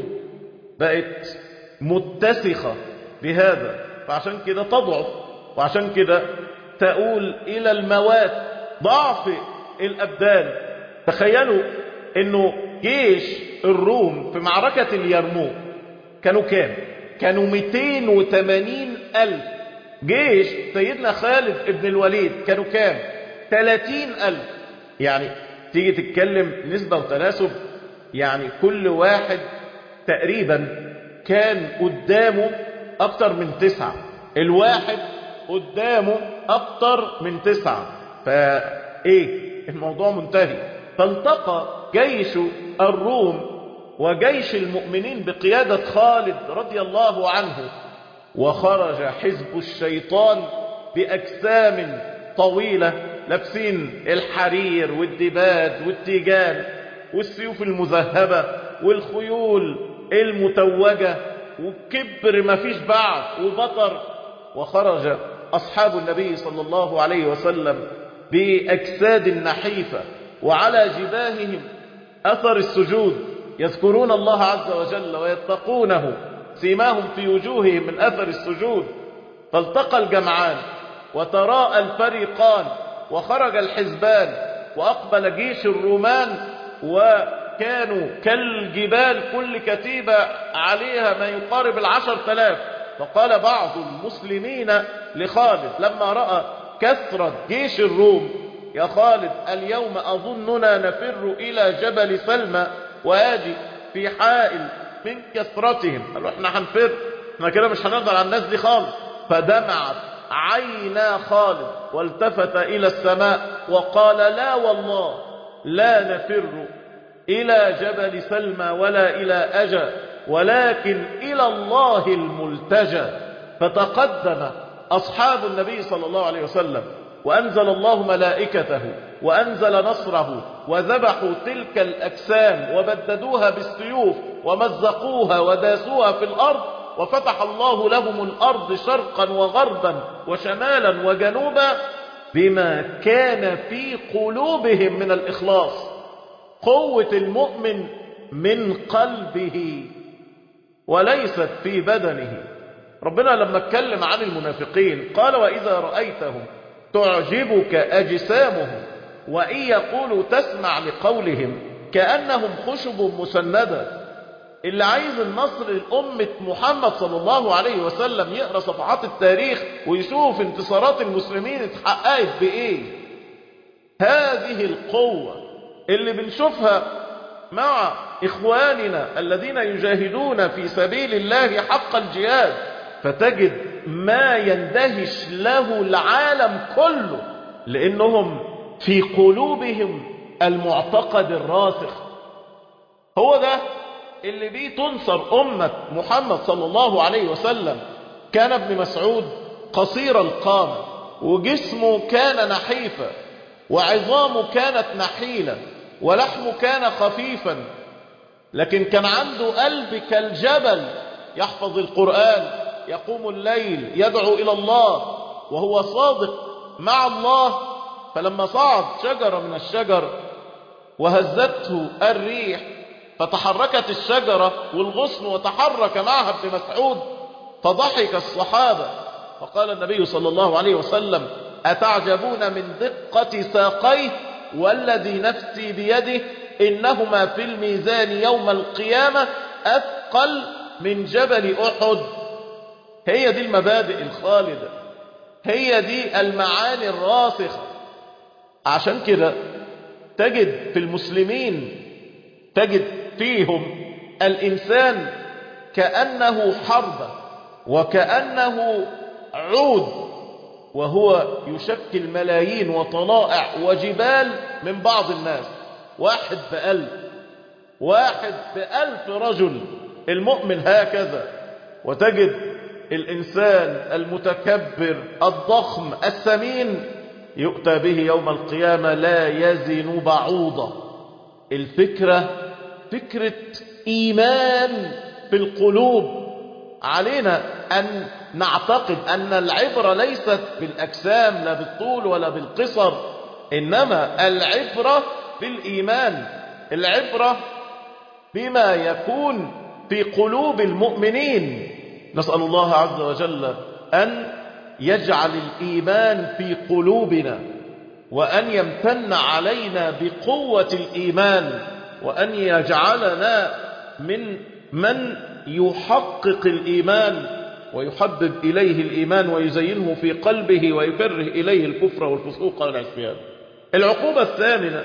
بقت متسخة بهذا فعشان كده تضعف وعشان كده تقول إلى الموات ضعف الأبدان تخيلوا أنه جيش الروم في معركة اليرموك كانوا كام؟ كانوا 280 ألف جيش سيدنا خالد ابن الوليد كانوا كام؟ 30 ألف يعني تيجي تتكلم نسبة وتناسب يعني كل واحد تقريبا كان قدامه أكتر من تسعة الواحد قدامه أكتر من تسعة فإيه الموضوع منتهي فالتقى جيش الروم وجيش المؤمنين بقيادة خالد رضي الله عنه وخرج حزب الشيطان بأجسام طويلة لابسين الحرير والدباد والتيجان والسيوف المذهبة والخيول المتوجة وكبر ما فيش بعد وبطر وخرج أصحاب النبي صلى الله عليه وسلم بأجساد نحيفة وعلى جباههم أثر السجود يذكرون الله عز وجل ويتقونه سيماهم في وجوههم من أثر السجود فالتقى الجمعان وتراءى الفريقان وخرج الحزبان وأقبل جيش الرومان وكانوا كالجبال كل كتيبة عليها ما يقارب العشر تلاف فقال بعض المسلمين لخالد لما رأى كثرة جيش الروم يا خالد اليوم أظننا نفر إلى جبل سلمى وآجي في حائل من كثرتهم قالوا احنا هنفر احنا كده مش هنقدر على الناس دي خالص فدمعت عينا خالد والتفت إلى السماء وقال لا والله لا نفر إلى جبل سلمى ولا إلى أجى ولكن إلى الله الملتجى فتقدم أصحاب النبي صلى الله عليه وسلم وأنزل الله ملائكته وأنزل نصره وذبحوا تلك الأجسام وبددوها بالسيوف ومزقوها وداسوها في الأرض وفتح الله لهم الأرض شرقا وغربا وشمالا وجنوبا بما كان في قلوبهم من الإخلاص قوة المؤمن من قلبه وليست في بدنه ربنا لما اتكلم عن المنافقين قال وإذا رأيتهم تعجبك أجسامهم وإن يقولوا تسمع لقولهم كأنهم خشب مسندة اللي عايز النصر لأمة محمد صلى الله عليه وسلم يقرأ صفحات التاريخ ويشوف انتصارات المسلمين اتحققت بإيه هذه القوة اللي بنشوفها مع إخواننا الذين يجاهدون في سبيل الله حق الجهاد فتجد ما يندهش له العالم كله لأنهم في قلوبهم المعتقد الراسخ هو ده اللي بيه تنصر أمة محمد صلى الله عليه وسلم كان ابن مسعود قصير القامة وجسمه كان نحيفا وعظامه كانت نحيلة ولحمه كان خفيفا لكن كان عنده قلب كالجبل يحفظ القرآن يقوم الليل يدعو إلى الله وهو صادق مع الله فلما صعد شجرة من الشجر وهزته الريح فتحركت الشجرة والغصن وتحرك معها ابن مسعود فضحك الصحابة فقال النبي صلى الله عليه وسلم أتعجبون من دقة ساقيه والذي نفسي بيده إنهما في الميزان يوم القيامة أثقل من جبل أحد هي دي المبادئ الخالدة هي دي المعاني الراسخة عشان كده تجد في المسلمين تجد فيهم الإنسان كأنه حربة وكأنه عود وهو يشكل ملايين وطلائع وجبال من بعض الناس واحد بألف واحد بألف رجل المؤمن هكذا وتجد الإنسان المتكبر الضخم السمين يؤتى به يوم القيامة لا يزن بعوضة الفكرة فكرة إيمان في القلوب علينا أن نعتقد أن العبرة ليست بالأجسام لا بالطول ولا بالقصر إنما العبرة بالإيمان العبرة بما يكون في قلوب المؤمنين نسأل الله عز وجل أن يجعل الإيمان في قلوبنا وأن يمتن علينا بقوة الإيمان وأن يجعلنا من من يحقق الإيمان ويحبب إليه الإيمان ويزينه في قلبه ويكره إليه الكفر والفسوق والعصيان العقوبة الثامنة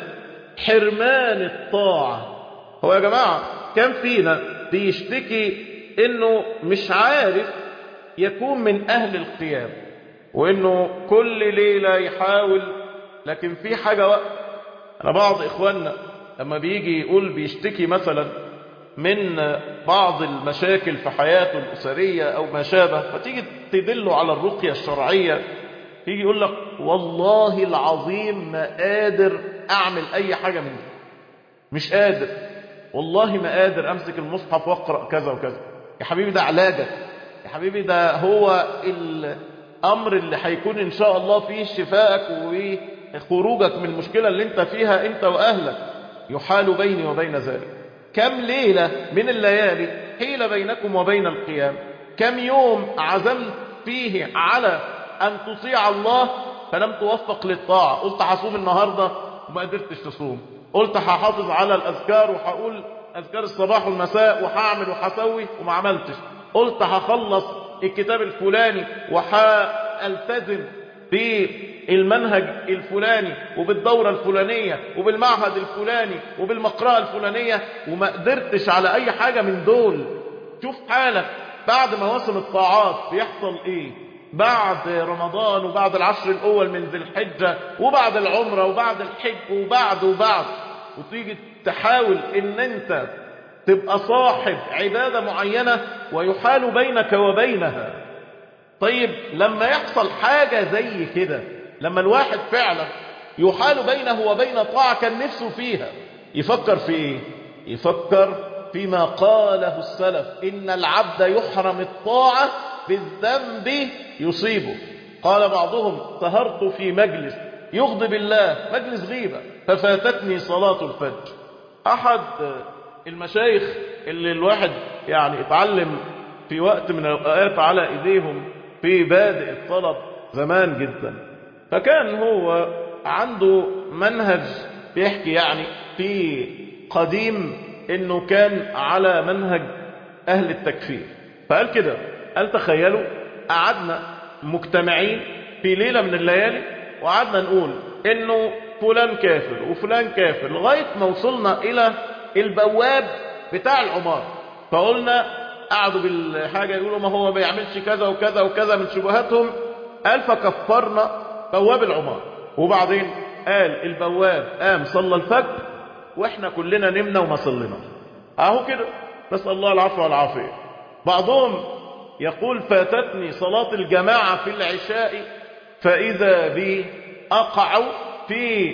حرمان الطاعة هو يا جماعة كم فينا بيشتكي انه مش عارف يكون من اهل القيام وانه كل ليلة يحاول لكن في حاجة وقت انا بعض اخواننا لما بيجي يقول بيشتكي مثلا من بعض المشاكل في حياته الأسرية أو ما شابه فتيجي تدله على الرقية الشرعية يجي يقول لك والله العظيم ما قادر أعمل أي حاجة من دي مش قادر والله ما قادر أمسك المصحف وأقرأ كذا وكذا يا حبيبي ده علاجك يا حبيبي ده هو الأمر اللي هيكون إن شاء الله فيه شفائك وخروجك من المشكلة اللي انت فيها انت وأهلك يحال بيني وبين ذلك كم ليلة من الليالي حيل بينكم وبين القيام كم يوم عزمت فيه على أن تطيع الله فلم توفق للطاعة قلت هصوم النهاردة وما قدرتش تصوم قلت هحافظ على الأذكار وهقول أذكار الصباح والمساء وهعمل وهسوي وما عملتش قلت هخلص الكتاب الفلاني وهالتزم بالمنهج الفلاني وبالدورة الفلانية وبالمعهد الفلاني وبالمقرأة الفلانية وما قدرتش على أي حاجة من دول شوف حالك بعد مواسم الطاعات بيحصل إيه بعد رمضان وبعد العشر الأول من ذي الحجة وبعد العمرة وبعد الحج وبعد وبعد وتيجي تحاول ان انت تبقى صاحب عبادة معينة ويحال بينك وبينها طيب لما يحصل حاجة زي كده لما الواحد فعلا يحال بينه وبين طاعة كان نفسه فيها يفكر في ايه يفكر فيما قاله السلف إن العبد يحرم الطاعة بالذنب يصيبه قال بعضهم سهرت في مجلس يغضب الله مجلس غيبة ففاتتني صلاة الفجر أحد المشايخ اللي الواحد يعني اتعلم في وقت من الأوقات على إيديهم في بادئ الطلب زمان جدا فكان هو عنده منهج بيحكي يعني في قديم انه كان على منهج اهل التكفير فقال كده قال تخيلوا قعدنا مجتمعين في ليلة من الليالي وقعدنا نقول انه فلان كافر وفلان كافر لغاية ما وصلنا الى البواب بتاع العمار فقلنا قعدوا بالحاجة يقولوا ما هو ما بيعملش كذا وكذا وكذا من شبهاتهم قال فكفرنا بواب العمار وبعدين قال البواب قام صلى الفجر واحنا كلنا نمنا وما صلينا اهو كده نسأل الله العفو والعافية بعضهم يقول فاتتني صلاة الجماعة في العشاء فإذا بي أقع في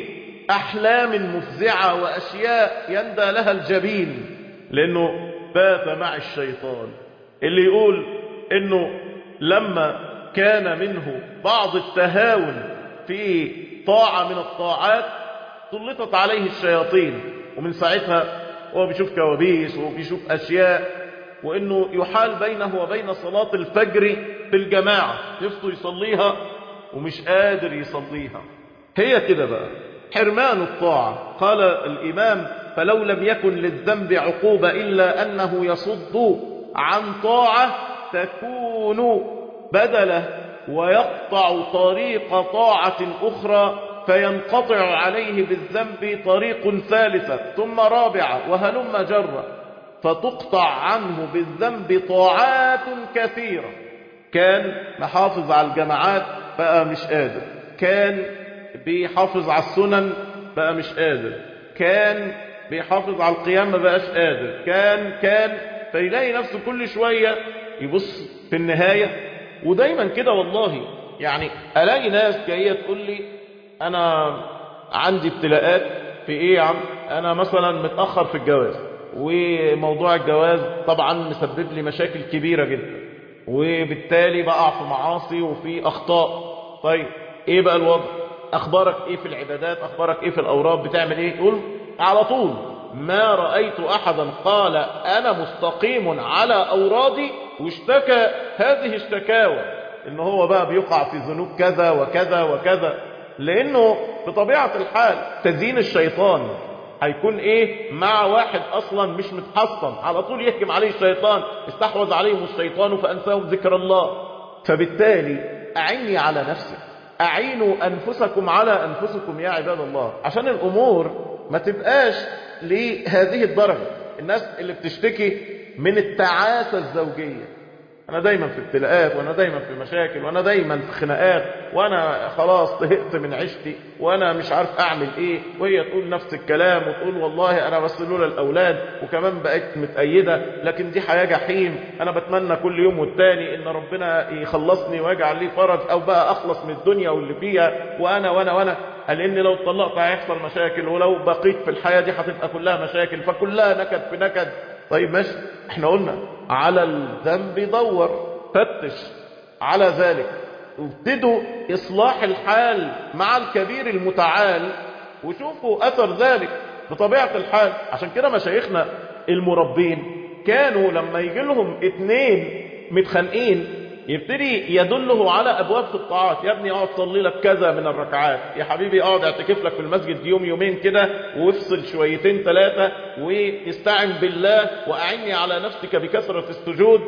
أحلام مفزعة وأشياء يندى لها الجبين لأنه بات مع الشيطان اللي يقول أنه لما كان منه بعض التهاون في طاعة من الطاعات سلطت عليه الشياطين ومن ساعتها هو بيشوف كوابيس وبيشوف أشياء وأنه يحال بينه وبين صلاة الفجر في الجماعة نفسه يصليها ومش قادر يصليها هي كده بقى حرمان الطاعة قال الإمام فلو لم يكن للذنب عقوبة إلا أنه يصد عن طاعة تكون بدله ويقطع طريق طاعة أخرى فينقطع عليه بالذنب طريق ثالثة ثم رابعة وهلم جرة فتقطع عنه بالذنب طاعات كثيرة كان محافظ على الجماعات بقى مش قادر كان بيحافظ على السنن بقى مش قادر كان بيحافظ على القيام ما بقاش قادر كان كان فيلاقي نفسه كل شوية يبص في النهاية ودايما كده والله يعني ألاقي ناس جاية تقول لي أنا عندي ابتلاءات في إيه يا عم أنا مثلا متأخر في الجواز وموضوع الجواز طبعا مسبب لي مشاكل كبيرة جدا وبالتالي بقع في معاصي وفي أخطاء طيب إيه بقى الوضع أخبارك إيه في العبادات أخبارك إيه في الأوراد بتعمل إيه يقول على طول ما رأيت أحدا قال أنا مستقيم على أورادي واشتكى هذه الشكاوى إن هو بقى بيقع في ذنوب كذا وكذا وكذا لأنه بطبيعة الحال تزيين الشيطان هيكون ايه مع واحد اصلا مش متحصن على طول يهجم عليه الشيطان استحوذ عليهم الشيطان فانساهم ذكر الله فبالتالي اعني على نفسك اعينوا انفسكم على انفسكم يا عباد الله عشان الامور ما تبقاش لهذه الدرجة الناس اللي بتشتكي من التعاسة الزوجية انا دايما في ابتلاءات وانا دايما في مشاكل وانا دايما في خناقات وانا خلاص طهقت من عيشتي وانا مش عارف اعمل ايه وهي تقول نفس الكلام وتقول والله انا بس لولا الاولاد وكمان بقيت متأيدة لكن دي حياة جحيم انا بتمنى كل يوم والتاني ان ربنا يخلصني ويجعل لي فرج او بقى اخلص من الدنيا واللي فيها وانا وانا وانا قال ان لو اتطلقت هيحصل مشاكل ولو بقيت في الحياة دي هتبقى كلها مشاكل فكلها نكد في نكد طيب ماشي احنا قلنا على الذنب دور فتش على ذلك ابتدوا اصلاح الحال مع الكبير المتعال وشوفوا اثر ذلك بطبيعة الحال عشان كده مشايخنا المربين كانوا لما يجي لهم اتنين متخانقين يبتدي يدله على ابواب في الطاعات يا ابني اقعد صلي لك كذا من الركعات يا حبيبي اقعد اعتكف لك في المسجد يوم يومين كده وافصل شويتين ثلاثه واستعن بالله واعني على نفسك بكثره السجود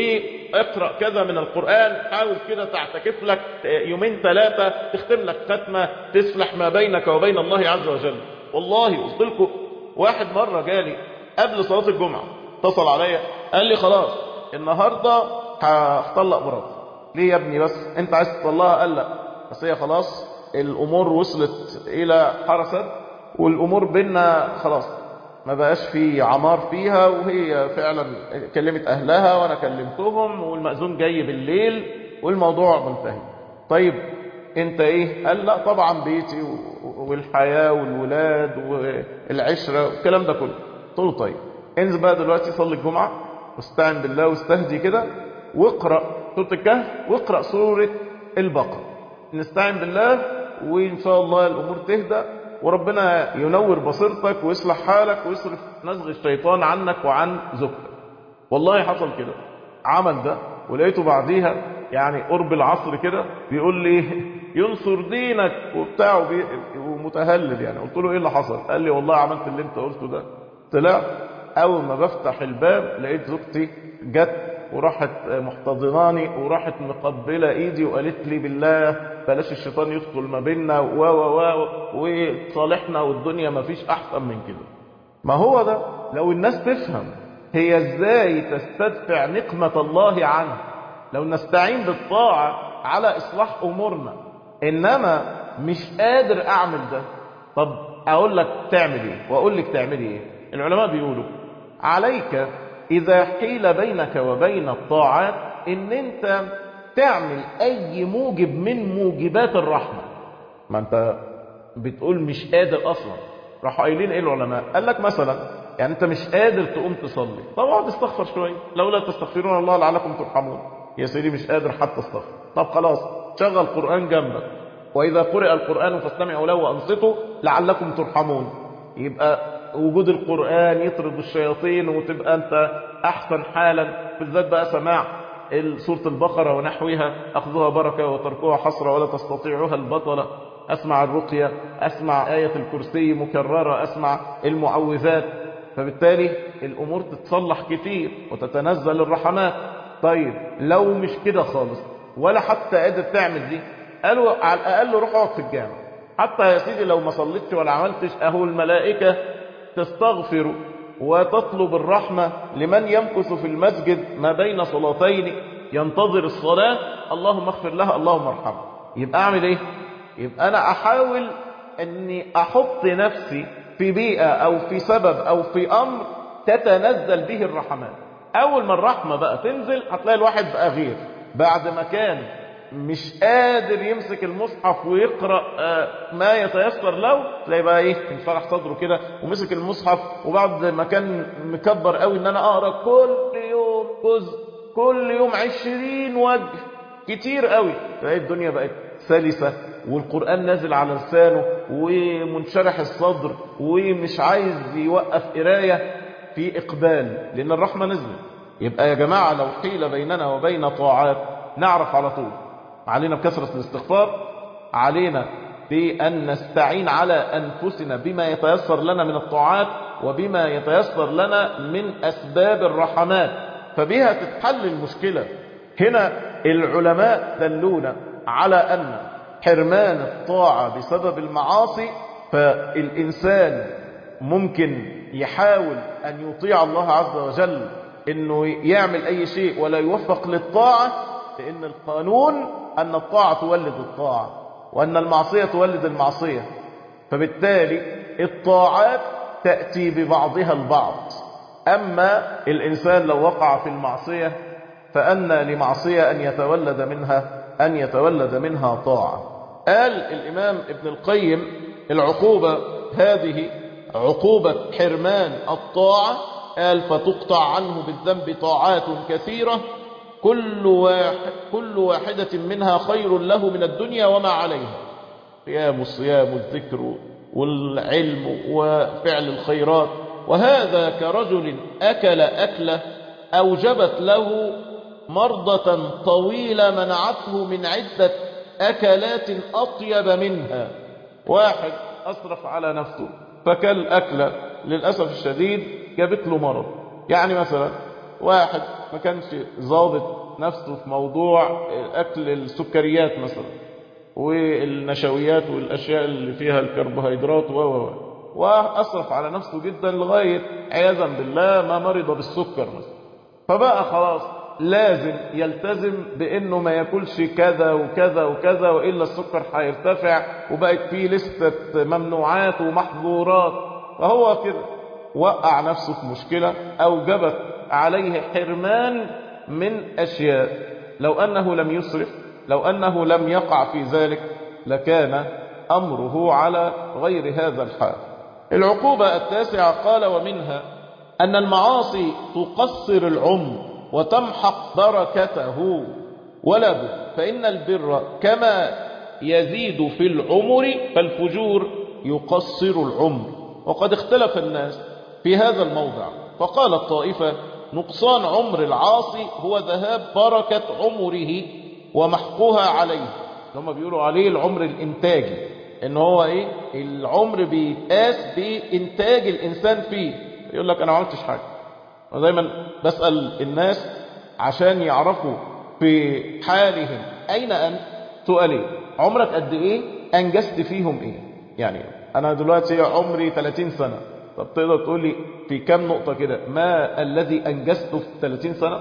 واقرا كذا من القران حاول كده تعتكف لك يومين ثلاثه تختم لك ختمه تصلح ما بينك وبين الله عز وجل والله قلت لكم واحد مره جالي قبل صلاه الجمعه اتصل عليا قال لي خلاص النهارده هطلق مراتي ليه يا ابني بس انت عايز تطلقها قال لا بس هي خلاص الامور وصلت الى حرسد والامور بينا خلاص ما بقاش في عمار فيها وهي فعلا كلمت اهلها وانا كلمتهم والمأذون جاي بالليل والموضوع منتهي طيب انت ايه قال لا طبعا بيتي والحياة والولاد والعشرة والكلام ده كله قلت له طيب انزل بقى دلوقتي صلي الجمعة واستعن بالله واستهدي كده واقرأ سورة الكهف واقرأ سورة البقرة نستعين بالله وإن شاء الله الأمور تهدى وربنا ينور بصيرتك ويصلح حالك ويصرف نزغ الشيطان عنك وعن زوجتك والله حصل كده عمل ده ولقيته بعديها يعني قرب العصر كده بيقول لي ينصر دينك وبتاع ومتهلل يعني قلت له ايه اللي حصل قال لي والله عملت اللي انت قلته ده طلع اول ما بفتح الباب لقيت زوجتي جت وراحت محتضناني وراحت مقبلة ايدي وقالت لي بالله بلاش الشيطان يدخل ما بيننا و و و وصالحنا والدنيا ما فيش احسن من كده ما هو ده لو الناس تفهم هي ازاي تستدفع نقمة الله عنها لو نستعين بالطاعة على اصلاح امورنا انما مش قادر اعمل ده طب اقول لك تعمل ايه واقول لك تعملي ايه العلماء بيقولوا عليك إذا حيل بينك وبين الطاعات إن أنت تعمل أي موجب من موجبات الرحمة ما أنت بتقول مش قادر أصلا راحوا قايلين إيه العلماء قال لك مثلا يعني أنت مش قادر تقوم تصلي طب اقعد استغفر شوية لولا تستغفرون الله لعلكم ترحمون يا سيدي مش قادر حتى استغفر طب خلاص شغل قرآن جنبك وإذا قرئ القرآن فاستمعوا له وأنصتوا لعلكم ترحمون يبقى وجود القرآن يطرد الشياطين وتبقى أنت أحسن حالا بالذات بقى سماع سورة البقرة ونحوها أخذها بركة وتركها حسرة ولا تستطيعها البطلة أسمع الرقية أسمع آية الكرسي مكررة أسمع المعوذات فبالتالي الأمور تتصلح كتير وتتنزل الرحمات طيب لو مش كده خالص ولا حتى قادر تعمل دي قالوا على الأقل روح اقعد في الجامع حتى يا سيدي لو ما صليتش ولا عملتش أهو الملائكة تستغفر وتطلب الرحمة لمن يمكث في المسجد ما بين صلاتين ينتظر الصلاة اللهم اغفر لها اللهم ارحمها يبقى أعمل إيه؟ يبقى أنا أحاول أني أحط نفسي في بيئة أو في سبب أو في أمر تتنزل به الرحمات أول ما الرحمة بقى تنزل هتلاقي الواحد بقى غير بعد ما كان مش قادر يمسك المصحف ويقرأ ما يتيسر له تلاقي بقى ايه انشرح صدره كده ومسك المصحف وبعد ما كان مكبر قوي ان انا اقرا كل يوم جزء كل يوم عشرين وجه كتير قوي تلاقي الدنيا بقت سلسة والقرآن نازل على لسانه ومنشرح الصدر ومش عايز يوقف قراية في إقبال لأن الرحمة نزلت يبقى يا جماعة لو حيل بيننا وبين طاعات نعرف على طول علينا بكثرة الاستغفار علينا بأن نستعين على أنفسنا بما يتيسر لنا من الطاعات وبما يتيسر لنا من أسباب الرحمات فبها تتحل المشكلة هنا العلماء دلونا على أن حرمان الطاعة بسبب المعاصي فالإنسان ممكن يحاول أن يطيع الله عز وجل أنه يعمل أي شيء ولا يوفق للطاعة لأن القانون أن الطاعة تولد الطاعة وأن المعصية تولد المعصية فبالتالي الطاعات تأتي ببعضها البعض أما الإنسان لو وقع في المعصية فأن لمعصية أن يتولد منها أن يتولد منها طاعة قال الإمام ابن القيم العقوبة هذه عقوبة حرمان الطاعة قال فتقطع عنه بالذنب طاعات كثيرة كل, واحد كل واحدة منها خير له من الدنيا وما عليها قيام الصيام والذكر والعلم وفعل الخيرات وهذا كرجل أكل أكلة أوجبت له مرضة طويلة منعته من عدة أكلات أطيب منها واحد أصرف على نفسه فكل أكلة للأسف الشديد جابت له مرض يعني مثلا واحد ما كانش ظابط نفسه في موضوع أكل السكريات مثلا والنشويات والأشياء اللي فيها الكربوهيدرات و و وأصرف على نفسه جدا لغاية عياذا بالله ما مرض بالسكر مثلا فبقى خلاص لازم يلتزم بأنه ما ياكلش كذا وكذا وكذا وإلا السكر هيرتفع وبقت فيه لستة ممنوعات ومحظورات فهو كده وقع نفسه في مشكلة أوجبت عليه حرمان من أشياء لو أنه لم يسرف لو أنه لم يقع في ذلك لكان أمره على غير هذا الحال العقوبة التاسعة قال ومنها أن المعاصي تقصر العمر وتمحق بركته ولا بد فإن البر كما يزيد في العمر فالفجور يقصر العمر وقد اختلف الناس في هذا الموضع فقال الطائفة نقصان عمر العاصي هو ذهاب بركة عمره ومحقها عليه هم بيقولوا عليه العمر الانتاجي ان هو ايه العمر بيتقاس بانتاج الانسان فيه يقول لك انا ما عملتش حاجه ودايما بسال الناس عشان يعرفوا في حالهم اين انت سؤالين عمرك قد ايه انجزت فيهم ايه يعني انا دلوقتي عمري 30 سنه طب تقدر تقول لي في كم نقطه كده ما الذي انجزته في 30 سنه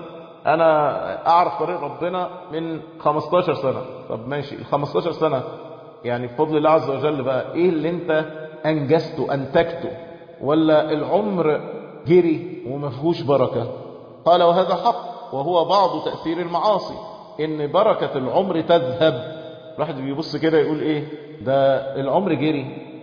انا اعرف طريق ربنا من 15 سنه طب ماشي ال 15 سنه يعني بفضل الله عز وجل بقى ايه اللي انت انجزته انتجته ولا العمر جري وما فيهوش بركه قال وهذا حق وهو بعض تاثير المعاصي ان بركه العمر تذهب الواحد بيبص كده يقول ايه ده العمر جري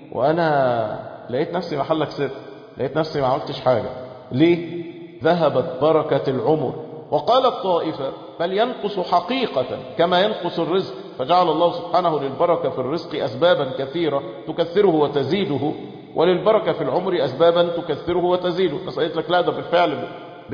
وانا لقيت نفسي محلك سر لقيت نفسي ما عملتش حاجه ليه ذهبت بركه العمر وقال الطائفة بل ينقص حقيقة كما ينقص الرزق فجعل الله سبحانه للبركة في الرزق أسبابا كثيرة تكثره وتزيده وللبركة في العمر أسبابا تكثره وتزيده بس قلت لك لا ده بالفعل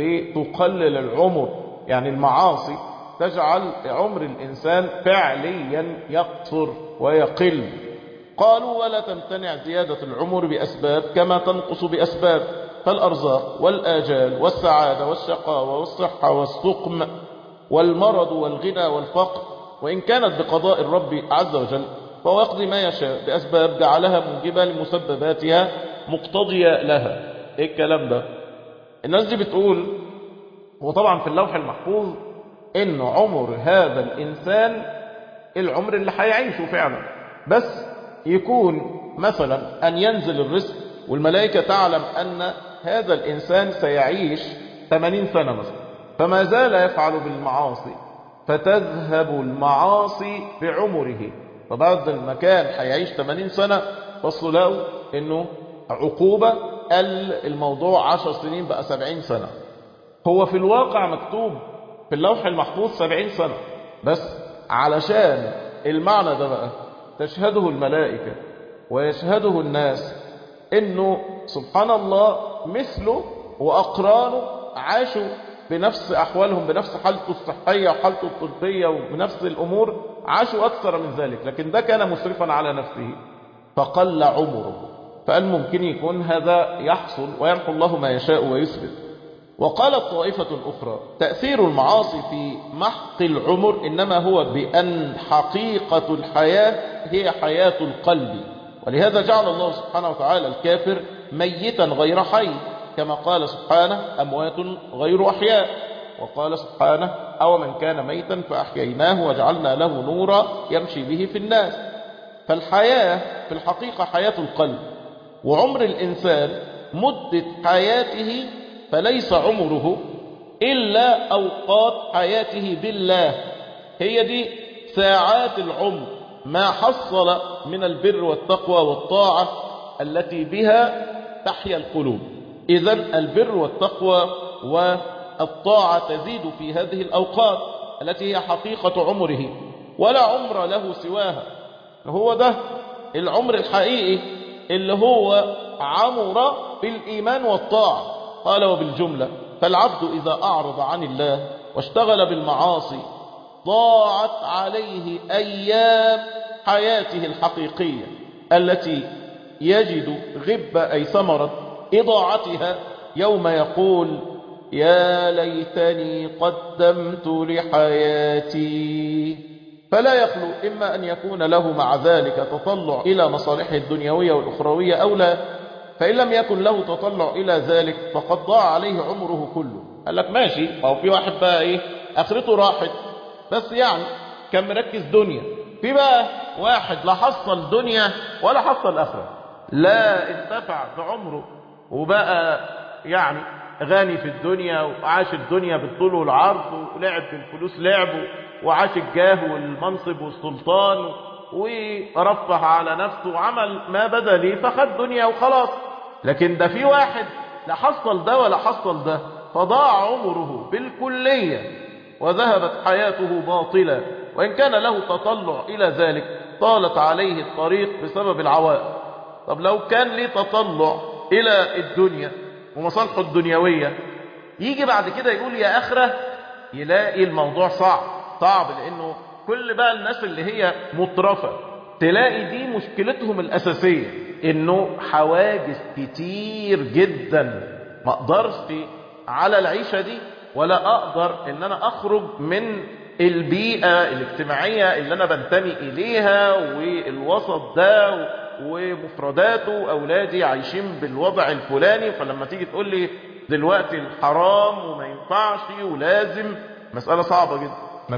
بتقلل العمر يعني المعاصي تجعل عمر الإنسان فعليا يقصر ويقل قالوا ولا تمتنع زيادة العمر بأسباب كما تنقص بأسباب فالأرزاق والآجال والسعادة والشقاوة والصحة والسقم والمرض والغنى والفقر وإن كانت بقضاء الرب عز وجل فهو يقضي ما يشاء بأسباب جعلها موجبة لمسبباتها مقتضية لها إيه الكلام ده الناس دي بتقول وطبعا في اللوح المحفوظ إن عمر هذا الإنسان العمر اللي هيعيشه فعلا بس يكون مثلا أن ينزل الرزق والملائكة تعلم أن هذا الإنسان سيعيش 80 سنة مثلا فما زال يفعل بالمعاصي فتذهب المعاصي بعمره فبعد المكان هيعيش 80 سنة بصوا له انه عقوبة قال الموضوع 10 سنين بقى 70 سنة هو في الواقع مكتوب في اللوح المحفوظ 70 سنة بس علشان المعنى ده بقى تشهده الملائكة ويشهده الناس انه سبحان الله مثله واقرانه عاشوا بنفس احوالهم بنفس حالته الصحيه وحالته الطبيه وبنفس الامور عاشوا اكثر من ذلك لكن ده كان مسرفا على نفسه فقل عمره فقال ممكن يكون هذا يحصل ويمحو الله ما يشاء ويثبت وقالت طائفة أخرى تأثير المعاصي في محق العمر إنما هو بأن حقيقة الحياة هي حياة القلب ولهذا جعل الله سبحانه وتعالى الكافر ميتا غير حي كما قال سبحانه أموات غير أحياء وقال سبحانه أو من كان ميتا فأحييناه وجعلنا له نورا يمشي به في الناس فالحياة في الحقيقة حياة القلب وعمر الإنسان مدة حياته فليس عمره إلا أوقات حياته بالله هي دي ساعات العمر ما حصل من البر والتقوى والطاعة التي بها تحيا القلوب إذا البر والتقوى والطاعة تزيد في هذه الأوقات التي هي حقيقة عمره ولا عمر له سواها هو ده العمر الحقيقي اللي هو عمر بالإيمان والطاعة قال وبالجملة فالعبد إذا أعرض عن الله واشتغل بالمعاصي ضاعت عليه أيام حياته الحقيقية التي يجد غب أي ثمرة إضاعتها يوم يقول يا ليتني قدمت لحياتي فلا يخلو إما أن يكون له مع ذلك تطلع إلى مصالحه الدنيوية والأخروية أو لا فإن لم يكن له تطلع إلى ذلك فقد ضاع عليه عمره كله قال لك ماشي أو في واحد بقى إيه آخرته راحت بس يعني كان مركز دنيا في بقى واحد لا حصل دنيا ولا حصل آخرة لا انتفع بعمره وبقى يعني غني في الدنيا وعاش الدنيا بالطول والعرض ولعب بالفلوس لعبه وعاش الجاه والمنصب والسلطان ورفه على نفسه وعمل ما بدا ليه فخد دنيا وخلاص لكن ده في واحد لا حصل ده ولا حصل ده فضاع عمره بالكلية وذهبت حياته باطلة وإن كان له تطلع إلى ذلك طالت عليه الطريق بسبب العوائق طب لو كان ليه تطلع إلى الدنيا ومصالحه الدنيوية يجي بعد كده يقول يا أخرة يلاقي الموضوع صعب صعب لأنه كل بقى الناس اللي هي مطرفة تلاقي دي مشكلتهم الأساسية إنه حواجز كتير جدا ما أقدرش على العيشة دي ولا أقدر إن أنا أخرج من البيئة الاجتماعية اللي أنا بنتمي إليها والوسط ده ومفرداته أولادي عايشين بالوضع الفلاني فلما تيجي تقول لي دلوقتي الحرام وما ينفعش ولازم مسألة صعبة جدا ما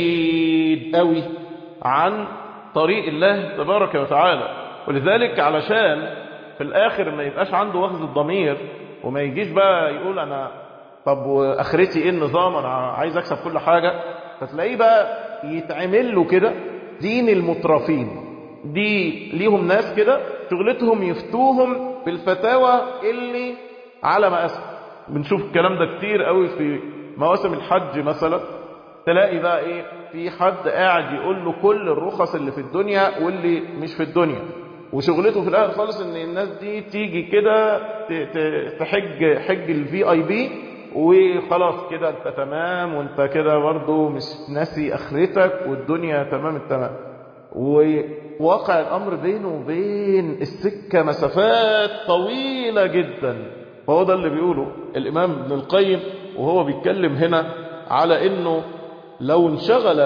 بعيد قوي عن طريق الله تبارك وتعالى ولذلك علشان في الآخر ما يبقاش عنده وخز الضمير وما يجيش بقى يقول أنا طب واخرتي ايه النظام انا عايز اكسب كل حاجة فتلاقيه بقى يتعمل له كده دين المترفين دي ليهم ناس كده شغلتهم يفتوهم بالفتاوى اللي على مقاسهم بنشوف الكلام ده كتير قوي في مواسم الحج مثلا تلاقي بقى ايه في حد قاعد يقول له كل الرخص اللي في الدنيا واللي مش في الدنيا وشغلته في الاخر خالص ان الناس دي تيجي كده تحج حج الفي اي بي وخلاص كده انت تمام وانت كده برضه مش ناسي اخرتك والدنيا تمام التمام واقع الأمر بينه وبين السكة مسافات طويلة جدا فهو ده اللي بيقوله الإمام ابن القيم وهو بيتكلم هنا على أنه لو انشغل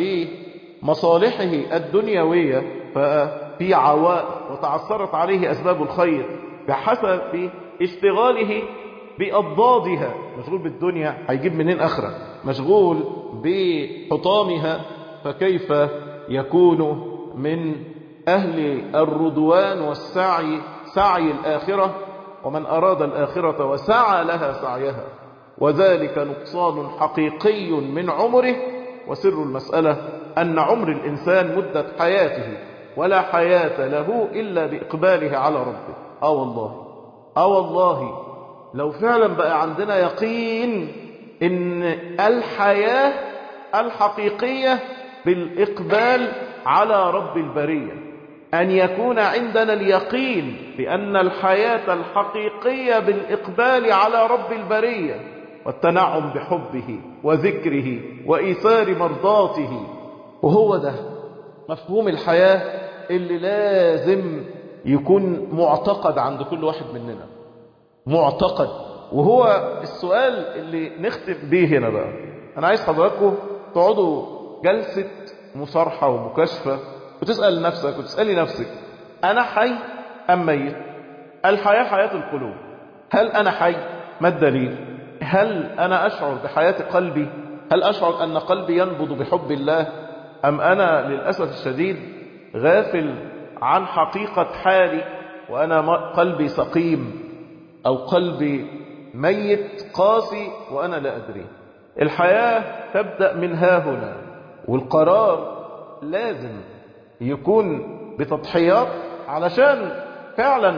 بمصالحه الدنيوية ففي عوائق وتعثرت عليه أسباب الخير بحسب اشتغاله بأضدادها مشغول بالدنيا هيجيب منين أخرى مشغول بحطامها فكيف يكون من أهل الرضوان والسعي سعي الآخرة ومن أراد الآخرة وسعى لها سعيها وذلك نقصان حقيقي من عمره وسر المسألة أن عمر الإنسان مدة حياته ولا حياة له إلا بإقباله على ربه آه والله آه والله لو فعلا بقى عندنا يقين إن الحياة الحقيقية بالإقبال على رب البرية أن يكون عندنا اليقين بأن الحياة الحقيقية بالإقبال على رب البرية والتنعم بحبه وذكره وإيثار مرضاته وهو ده مفهوم الحياة اللي لازم يكون معتقد عند كل واحد مننا معتقد وهو السؤال اللي نختم بيه هنا بقى أنا عايز حضراتكم تقعدوا جلسة مصارحة ومكاشفة وتسأل نفسك وتسألي نفسك أنا حي أم ميت الحياة حياة القلوب هل أنا حي ما الدليل هل أنا أشعر بحياة قلبي هل أشعر أن قلبي ينبض بحب الله أم أنا للأسف الشديد غافل عن حقيقة حالي وأنا قلبي سقيم أو قلبي ميت قاسي وأنا لا أدري الحياة تبدأ من ها هنا والقرار لازم يكون بتضحيات علشان فعلا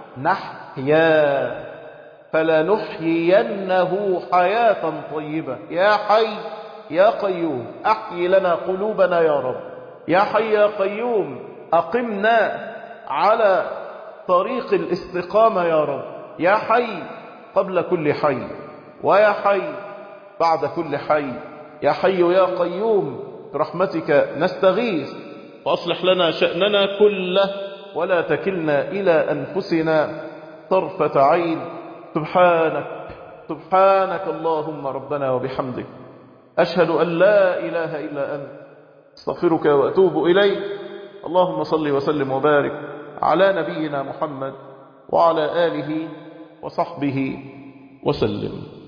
نحيا فلا نحيينه حياة طيبة يا حي يا قيوم أحيي لنا قلوبنا يا رب يا حي يا قيوم أقمنا على طريق الاستقامة يا رب يا حي قبل كل حي ويا حي بعد كل حي يا حي يا قيوم برحمتك نستغيث وأصلح لنا شأننا كله ولا تكلنا إلى أنفسنا طرفة عين سبحانك سبحانك اللهم ربنا وبحمدك أشهد أن لا إله إلا أنت استغفرك وأتوب إليك اللهم صل وسلم وبارك على نبينا محمد وعلى آله وصحبه وسلم